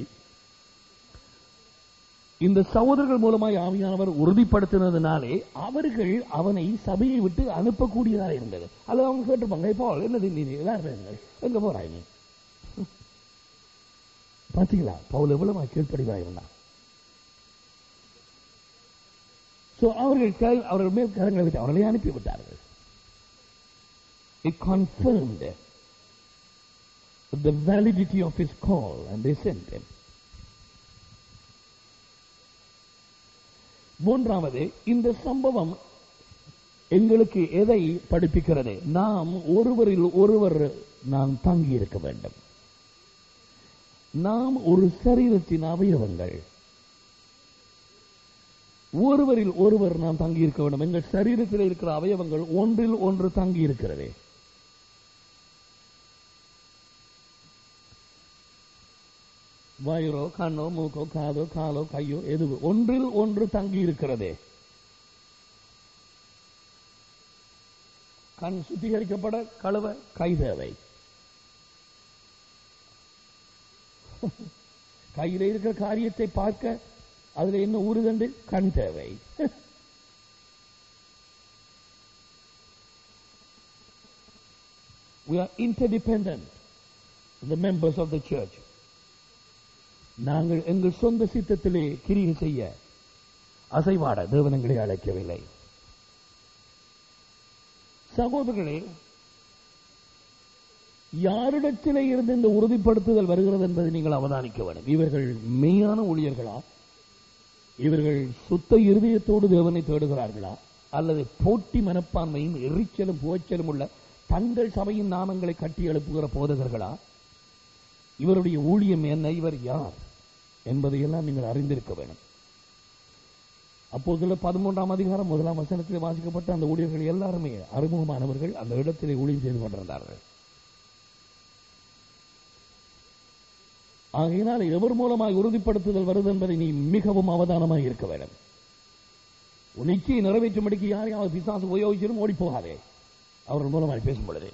இந்த சகோதரர்கள் மூலமாய் ஆவியானவர் உறுதிப்படுத்தினதுனாலே அவர்கள் அவனை சபையை விட்டு அனுப்பக்கூடியதாக இருந்தது அல்லது அவங்க கேட்டிருப்பாங்க இப்போ என்னது நீ நீ வேற பேசுங்க எங்க போறாய் நீ பாத்தீங்களா பவுல் எவ்வளவு கீழ்ப்படிவா இருந்தான்
So, அவர்கள் கர- அவர்கள் மேல் கரங்களை வைத்து அவர்களை அனுப்பிவிட்டார்கள் It confirmed the validity of his call and they sent him. மூன்றாவது இந்த சம்பவம் எங்களுக்கு எதை படிப்பிக்கிறது நாம் ஒருவரில் ஒருவர் நாம் தங்கி இருக்க வேண்டும் நாம் ஒரு சரீரத்தின் அவயவங்கள் ஒருவரில் ஒருவர் நாம் தங்கி இருக்க வேண்டும் எங்கள் சரீரத்தில் இருக்கிற அவயவங்கள் ஒன்றில் ஒன்று தங்கி இருக்கிறது வயிறோ கண்ணோ மூக்கோ காதோ காலோ கையோ எது ஒன்றில் ஒன்று தங்கி இருக்கிறது கண் சுத்திகரிக்கப்பட கழுவ கை தேவை கையில இருக்கிற காரியத்தை பார்க்க அதுல என்ன ஊறுதண்டு கண் தேவை We are interdependent, the members of the church. நாங்கள் எங்கள் சொந்த சித்தத்திலே கிரியை செய்ய அசைவாட தேவனங்களை அழைக்கவில்லை சகோதரர்களே யாரிடத்திலே இருந்து இந்த உறுதிப்படுத்துதல் வருகிறது என்பதை நீங்கள் அவதானிக்க வேண்டும் இவர்கள் மெய்யான ஊழியர்களா இவர்கள் சுத்த இருதயத்தோடு தேவனை தேடுகிறார்களா அல்லது போட்டி மனப்பான்மையும் எரிச்சலும் புகைச்சலும் உள்ள தங்கள் சபையின் நாமங்களை கட்டி எழுப்புகிற போதகர்களா இவருடைய ஊழியம் என்ன இவர் யார் என்பதையெல்லாம் நீங்கள் அறிந்திருக்க வேண்டும் அப்போதுள்ள பதிமூன்றாம் அதிகாரம் முதலாம் வசனத்தில் வாசிக்கப்பட்ட அந்த ஊழியர்கள் எல்லாருமே அறிமுகமானவர்கள் அந்த இடத்திலே ஊழியம் செய்து கொண்டிருந்தார்கள் ஆகையினால் எவர் மூலமாக உறுதிப்படுத்துதல் வருது என்பதை நீ மிகவும் அவதானமாக இருக்க வேண்டும் உன் நிச்சயை நிறைவேற்றும்படிக்கு யாரையாவது பிசாசு உபயோகிச்சிடும் ஓடி போகாதே அவர்கள் மூலமாக பேசும் பொழுது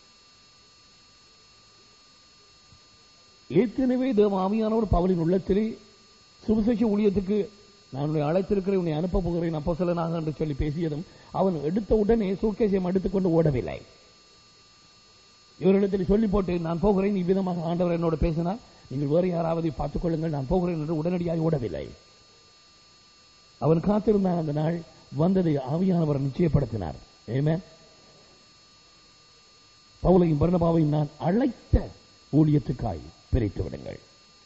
ஏற்கனவே தேவ ஆவியானவர் பவுலின் உள்ளத்திலே சுவிசேஷ ஊழியத்துக்கு நான் உன்னை அழைத்திருக்கிறேன் உன்னை அனுப்ப போகிறேன் அப்போ சொல்லனாக என்று சொல்லி பேசியதும் அவன் எடுத்த உடனே சூட்கேசையும் எடுத்துக்கொண்டு ஓடவில்லை இவரிடத்தில் சொல்லி போட்டு நான் போகிறேன் இவ்விதமாக ஆண்டவர் என்னோட பேசினார் நீங்கள் வேறு யாராவது பார்த்துக் கொள்ளுங்கள் நான் போகிறேன் என்று உடனடியாக ஓடவில்லை அவன் காத்திருந்தான் அந்த நாள் வந்ததை ஆவியானவர் நிச்சயப்படுத்தினார் ஏமே பவுலையும் பர்ணபாவையும் நான் அழைத்த ஊழியத்துக்காய் பிரித்து விடுங்கள்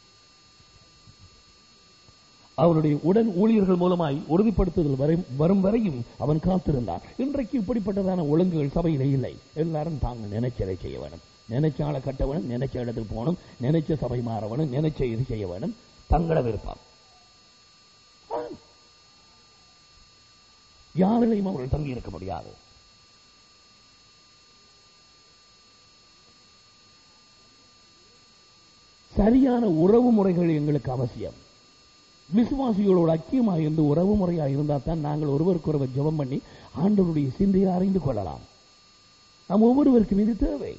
அவருடைய உடன் ஊழியர்கள் மூலமாய் உறுதிப்படுத்துதல் வரை வரும் வரையும் அவன் காத்திருந்தான் இன்றைக்கு இப்படிப்பட்டதான ஒழுங்குகள் சபையிலே இல்லை எல்லாரும் தாங்கள் நினைச்சதை செய்ய வேணும் நினைச்ச ஆளை கட்ட வேணும் நினைச்ச இடத்துக்கு போகணும் நினைச்ச சபை மாற வேணும் நினைச்ச இது செய்ய வேணும் தங்கள விருப்பம் யாரிலையும் அவர்கள் தங்கி இருக்க முடியாது சரியான உறவு முறைகள் எங்களுக்கு அவசியம் விசுவாசிகளோடு ஐக்கியமாக இருந்து உறவு முறையாக இருந்தால் தான் நாங்கள் ஒருவருக்கு ஒருவர் ஜெபம் பண்ணி ஆண்டவருடைய சிந்தையை அறிந்து கொள்ளலாம் நாம் ஒவ்வொருவருக்கும் இது தேவை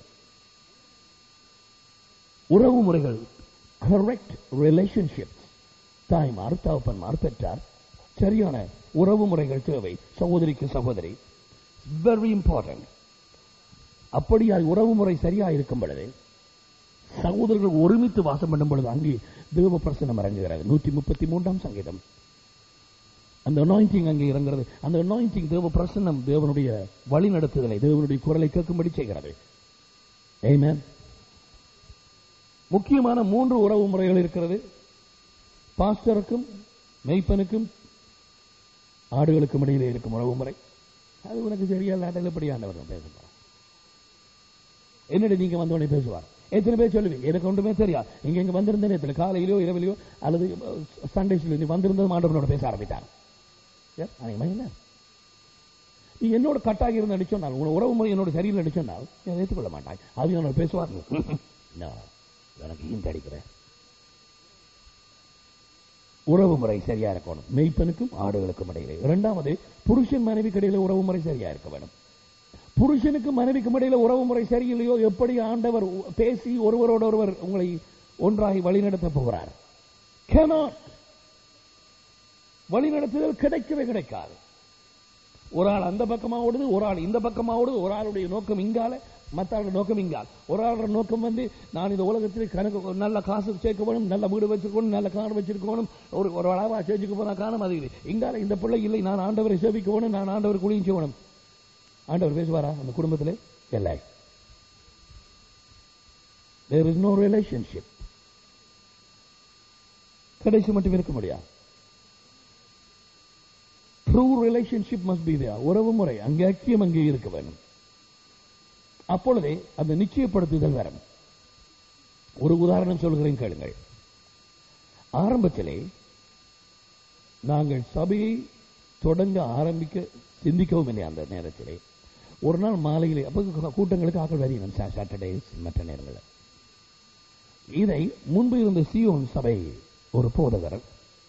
உறவு முறைகள் கரெக்ட் ரிலேஷன்ஷிப் தாய்மார் தகப்பன்மார் பெற்றார் சரியான உறவு முறைகள் தேவை சகோதரிக்கு சகோதரி வெரி இம்பார்ட்டன்ட் அப்படியாய் உறவு முறை சரியா இருக்கும் பொழுது சகோதரர்கள் ஒருமித்து வாசம் பண்ணும் பொழுது அங்கே தேவ பிரசனம் இறங்குகிறது நூற்றி முப்பத்தி மூன்றாம் சங்கீதம் அந்த அனாயிண்டிங் அங்கே இறங்குறது அந்த அனாயிண்டிங் தேவ பிரசன்னம் தேவனுடைய வழி நடத்துதலை தேவனுடைய குரலை கேட்கும்படி செய்கிறது Amen. முக்கியமான மூன்று உறவு முறைகள் இருக்கிறது பாஸ்டருக்கும் மெய்ப்பனுக்கும் ஆடுகளுக்கும் இடையிலே இருக்கும் உறவு முறை அது உனக்கு சரியா இல்லாட்டல் எப்படி ஆண்டவர் பேச போறான் என்னடி நீங்க வந்தோடனே பேசுவார் எத்தனை பேர் சொல்லுவீங்க எனக்கு ஒன்றுமே தெரியாது நீங்க இங்க வந்திருந்த நேரத்தில் காலையிலோ இரவிலையோ அல்லது சண்டேஸ்ல நீ வந்திருந்தது ஆண்டவனோட பேச ஆரம்பித்தார் ஏன்? அநேகமா என்ன நீ என்னோட கட்டாகி இருந்து அடிச்சோனால் உன் உறவு முறை என்னோட சரியில் அடிச்சோனால் நீ அதை ஏற்றுக்கொள்ள மாட்டாய் அது என்னோட பேசுவார் No, எனக்கு இந்த அடிக்கிறேன் உறவு முறை சரியா இருக்கணும் மெய்ப்பனுக்கும் ஆடுகளுக்கும் இடையிலே இரண்டாவது புருஷன் மனைவி இடையில உறவு முறை சரியா இருக்க வேணும் புருஷனுக்கும் மனைவிக்கும் இடையில உறவு முறை சரியில்லையோ எப்படி ஆண்டவர் பேசி ஒருவரோடு ஒருவர் உங்களை ஒன்றாகி வழிநடத்த போகிறார் cannot வழிநடத்துதல் கிடைக்கவே கிடைக்காது
ஒரு ஆள் அந்த பக்கமா ஓடுது ஒரு ஆள் இந்த பக்கமா ஓடுது ஒரு ஆளுடைய நோக்கம் இங்கால மத்த ஆளுடைய நோக்கம் இங்கால் ஒரு ஆளோட நோக்கம் வந்து நான் இந்த உலகத்தில் கணக்கு நல்ல காசு சேர்க்க வேணும் நல்ல வீடு வச்சிருக்கணும் நல்ல கார் வச்சிருக்கணும் ஒரு ஒரு அளவா சேர்ச்சுக்கு போனா காணும் அது இது இங்கால இந்த பிள்ளை இல்லை நான் ஆண்டவரை சேவிக்க வேணும் நான் ஆண்டவர் குளியும் செய்யணும் ஆண்டவர் பேசுவாரா அந்த குடும்பத்தில் இல்லை தேர் இஸ் நோ ரிலேஷன்ஷிப் கடைசி மட்டும் இருக்க முடியாது true relationship must be there உறவு முறை அங்கே ஐக்கியம் அங்கே இருக்க வேண்டும் அப்பொழுதே அந்த நிச்சயப்படுத்துதல் வரும் ஒரு உதாரணம் சொல்கிறேன் கேளுங்கள் ஆரம்பத்திலே நாங்கள் சபையை தொடங்க ஆரம்பிக்க சிந்திக்கவும் இல்லை அந்த நேரத்திலே ஒரு நாள் மாலையிலே அப்ப கூட்டங்களுக்கு ஆக்கள் வரையணும் சாட்டர்டேஸ் மற்ற நேரங்களில் இதை முன்பு இருந்த சியோன் சபை ஒரு போதகர்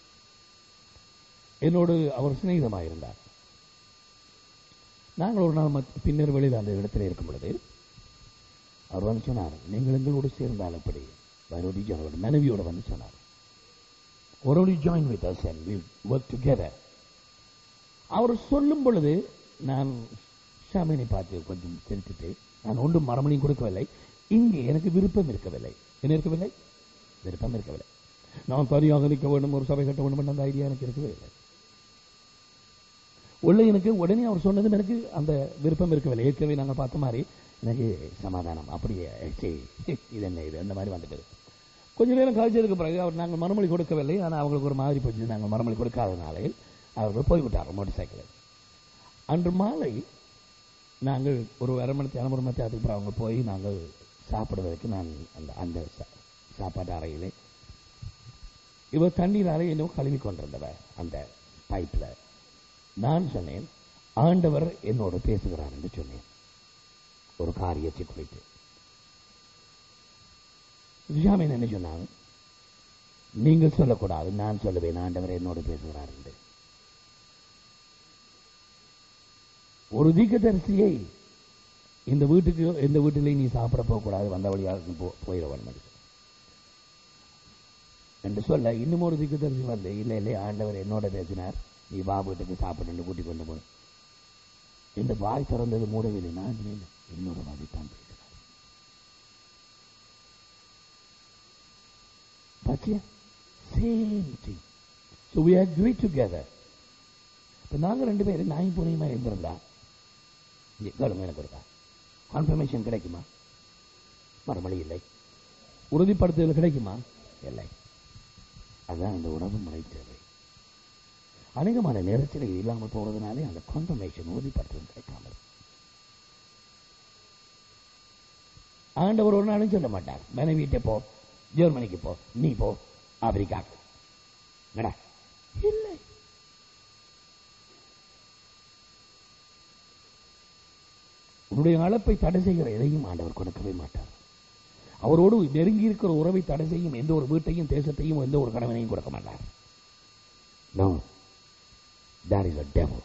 என்னோடு அவர் சிநேகிதமாயிருந்தார் நாங்கள் ஒரு நாள் மத்- பின்னர் வெளியில் அந்த இடத்துல இருக்கும் பொழுது அவர் வந்து சொன்னார் நீங்கள் எங்களோடு சேர்ந்தால் எப்படி வருடி அவரோட மனைவியோட வந்து சொன்னார் ஒரு join with us and will work together அவர் சொல்லும் பொழுது நான் ஷாமினை பார்த்து கொஞ்சம் சிரித்துட்டு நான் ஒன்றும் மரமணியும் கொடுக்கவில்லை இங்கே எனக்கு விருப்பம் இருக்கவில்லை என்ன இருக்கவில்லை விருப்பம் இருக்கவில்லை நான் தனியாக நிற்க வேண்டும் ஒரு சபை கட்ட வேண்டும் என்ற அந்த ஐடியா எனக்கு இருக்கவே இல்லை உள்ள எனக்கு உடனே அவர் சொன்னதும் எனக்கு அந்த விருப்பம் இருக்கவில்லை ஏற்கனவே நாங்கள் பார்த்த மாதிரி எனக்கு சமாதானம் அப்படியே சரி இது என்ன இது அந்த மாதிரி வந்துட்டு கொஞ்ச நேரம் கழிச்சதுக்கு பிறகு அவர் நாங்கள் மறுமொழி கொடுக்கவில்லை ஆனால் அவங்களுக்கு ஒரு மாதிரி போச்சு நாங்கள் மறுமொழி கொடுக்காதனாலே அவர்கள் போய்விட்டார் மோட்டர் சைக்கிளில் அன்று மாலை நாங்கள் ஒரு அரை மணி நேரம் ஒரு மணி நேரத்துக்கு அப்புறம் அவங்க போய் நாங்கள் சாப்பிடுவதற்கு நான் அந்த அந்த சா- சாப்பாட்டு அறையிலே இவர் தண்ணீராலே என்னவோ கழுவி கொண்டிருந்தவர் அந்த பைப்ல நான் சொன்னேன் ஆண்டவர் என்னோடு பேசுகிறார் என்று சொன்னேன் ஒரு காரியத்தை குறித்து ஜாமீன் என்ன சொன்னாங்க நீங்கள் சொல்லக்கூடாது நான் சொல்லுவேன் ஆண்டவர் என்னோடு பேசுகிறார் என்று ஒரு தீர்க்கதரிசியை இந்த வீட்டுக்கு இந்த வீட்டிலே நீ சாப்பிட போகக்கூடாது வந்த வழியாக போ போயிடவன் என்று சொல்ல இன்னும் ஒரு தீர்க்கதரிசி வந்து இல்லை இல்லை ஆண்டவர் என்னோட பேசினார் நீ வா வீட்டுக்கு சாப்பிட்டு கூட்டி கொண்டு போ இந்த வாய் திறந்தது மூடவில்லை நான் சொன்னேன், என்னோட வாய்த்தான் பேசினார் பாத்தியா same thing so we agree together இப்போ நாங்கள் ரெண்டு பேரும் நாய் பூனையுமா இருந்திருந்தா இங்கே கேளுங்க எனக்கு இருக்கா கன்ஃபர்மேஷன் கிடைக்குமா மறுமொழி இல்லை உறுதிப்படுத்துதல் கிடைக்குமா இல்லை அதுதான் அந்த உறவு முறை தேவை அநேகமான நேரத்தில் இது இல்லாமல் போறதுனாலே அந்த கன்ஃபர்மேஷன் உறுதிப்படுத்துதல் கிடைக்காமல் ஆண்டவர் ஒரு நாளும் சொல்ல மாட்டார் மனைவிட்ட போ ஜெர்மனிக்கு போ நீ போ ஆப்பிரிக்காக்கு என்னடா? இல்லை உன்னுடைய அழைப்பை தடை செய்கிற எதையும் ஆண்டவர் கொடுக்கவே மாட்டார் அவரோடு நெருங்கி இருக்கிற உறவை தடை செய்யும் எந்த ஒரு வீட்டையும் தேசத்தையும் எந்த ஒரு கணவனையும் கொடுக்க மாட்டார் No. That is a devil.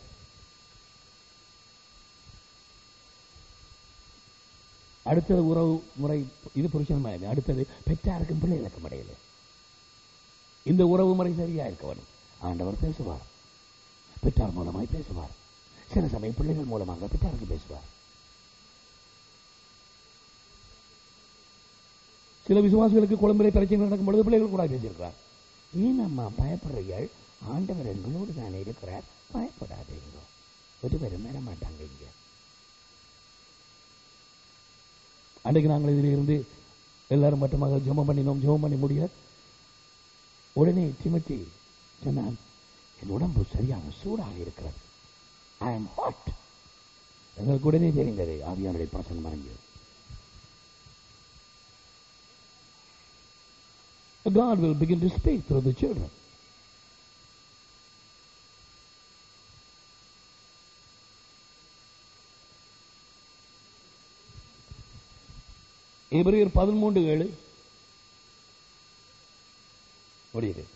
அடுத்தது உறவு முறை இது புருஷன் மனைவி அடுத்தது பெற்றாருக்கும் பிள்ளைகளுக்கும் இடையில இந்த உறவு முறை சரியா இருக்க வேணும் ஆண்டவர் பேசுவார் பெற்றார் மூலமாய் பேசுவார் சில சமயம் பிள்ளைகள் மூலமாக பெற்றாருக்கு பேசுவார் சில விசுவாசிகளுக்கு குழம்பிலை பிரச்சனை நடக்கும் பொழுது பிள்ளைகள் கூட பேசியிருக்கிறார் ஏன் அம்மா பயப்படுறீர்கள் ஆண்டவர் எங்களோடு தானே இருக்கிறார் பயப்படாதீங்க ஒரு பேரும் மேல மாட்டாங்க இங்க அன்றைக்கு நாங்கள் இதில் இருந்து எல்லாரும் மட்டுமாக ஜெபம் பண்ணினோம் ஜெபம் பண்ணி முடிய உடனே சிமத்தி சொன்னான் என் உடம்பு சரியாக சூடாக இருக்கிறது ஐ எம் ஹாட் எங்களுக்கு உடனே தெரிந்தது ஆவியானுடைய பிரசனம் மறைஞ்சது God will begin to speak through the children. எபிரேயர் பதிமூன்று ஏழு முடியுது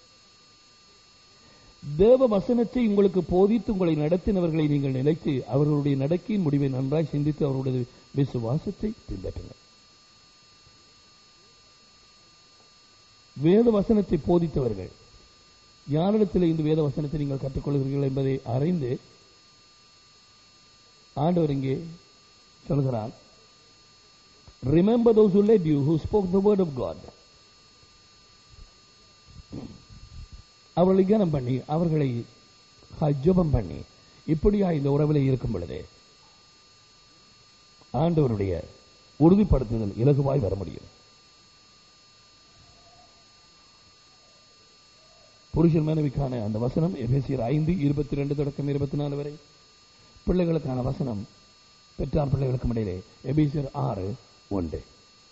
தேவ வசனத்தை உங்களுக்கு போதித்து உங்களை நடத்தினவர்களை நீங்கள் நினைத்து அவர்களுடைய நடக்கையின் முடிவை நன்றாய் சிந்தித்து அவருடைய விசுவாசத்தை பின்பற்றுங்கள் வேத வசனத்தை போதித்தவர்கள் யாரிடத்தில் இந்த வேத வசனத்தை நீங்கள் கற்றுக்கொள்கிறீர்கள் என்பதை அறிந்து ஆண்டவர் இங்கே சொல்கிறார் remember those who led you who spoke the word of God அவர்களை கனம் பண்ணி அவர்களை ஜெபம் பண்ணி இப்படியா இந்த உறவிலே இருக்கும் பொழுது ஆண்டவருடைய உறுதிப்படுத்துதல் இலகுவாய் வர முடியும் புருஷன் மனைவிக்கான அந்த வசனம் எபேசியர் ஐந்து இருபத்தி ரெண்டு தொடக்கம் இருபத்தி நாலு வரை பிள்ளைகளுக்கான வசனம் பெற்றார் பிள்ளைகளுக்கும் இடையிலே எபேசியர் ஆறு ஒன்று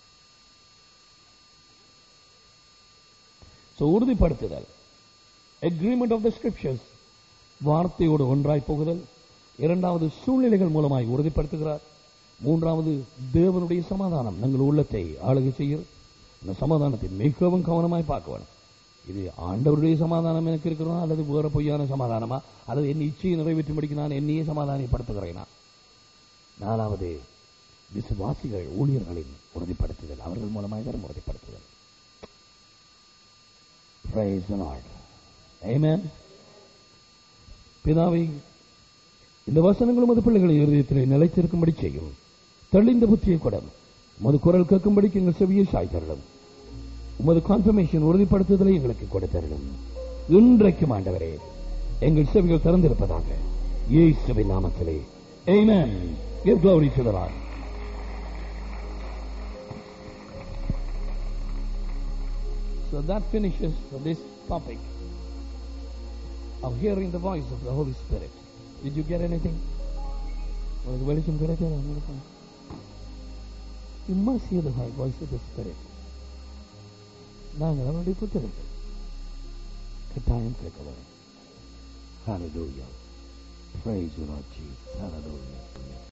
So, உறுதிப்படுத்துதல் அக்ரிமெண்ட் ஆஃப் த ஸ்கிரிப்சர்ஸ் வார்த்தையோடு ஒன்றாய் போகுதல் இரண்டாவது சூழ்நிலைகள் மூலமாய் உறுதிப்படுத்துகிறார் மூன்றாவது தேவனுடைய சமாதானம் தங்கள் உள்ளத்தை ஆளுகை செய்யும் அந்த சமாதானத்தை மிகவும் கவனமாய் பார்க்க வேணும் இது ஆண்டவருடைய சமாதானம் எனக்கு இருக்கிறோம் அல்லது வேற பொய்யான சமாதானமா அல்லது என் இச்சையை நிறைவேற்றும்படிக்கு நான் என்னையே சமாதானப்படுத்துகிறேனா நாலாவது விசுவாசிகள் ஊழியர்களின் உறுதிப்படுத்துதல் அவர்கள் மூலமாக வரும் உறுதிப்படுத்துதல் Praise the Lord. Amen. பிதாவை இந்த வசனங்களும் அது பிள்ளைகளின் இருதயத்திலே நிலைத்திருக்கும்படி செய்யும் தெளிந்த புத்தியை கொடும் உமது குரல் கேட்கும்படிக்கு எங்கள் செவியை சாய்த்தரலும் உமது கான்ஃபர்மேஷன் உறுதிப்படுத்துதலை எங்களுக்கு கொடுத்தரலும் இன்றைக்கும் ஆண்டவரே எங்கள் செவிகள் திறந்திருப்பதாக இயேசுவின் நாமத்திலே Amen. Give glory to the Lord. So that finishes this topic of hearing the voice of the Holy Spirit. Did you get anything? உங்களுக்கு வெளிச்சம் கிடைச்சதா உங்களுக்கு? You must hear the voice of the Spirit. நாங்கள் அவருடைய புத்தகங்கள் கட்டாயம் கேட்க வரோம் Hallelujah. Praise you, Lord Jesus. Hallelujah.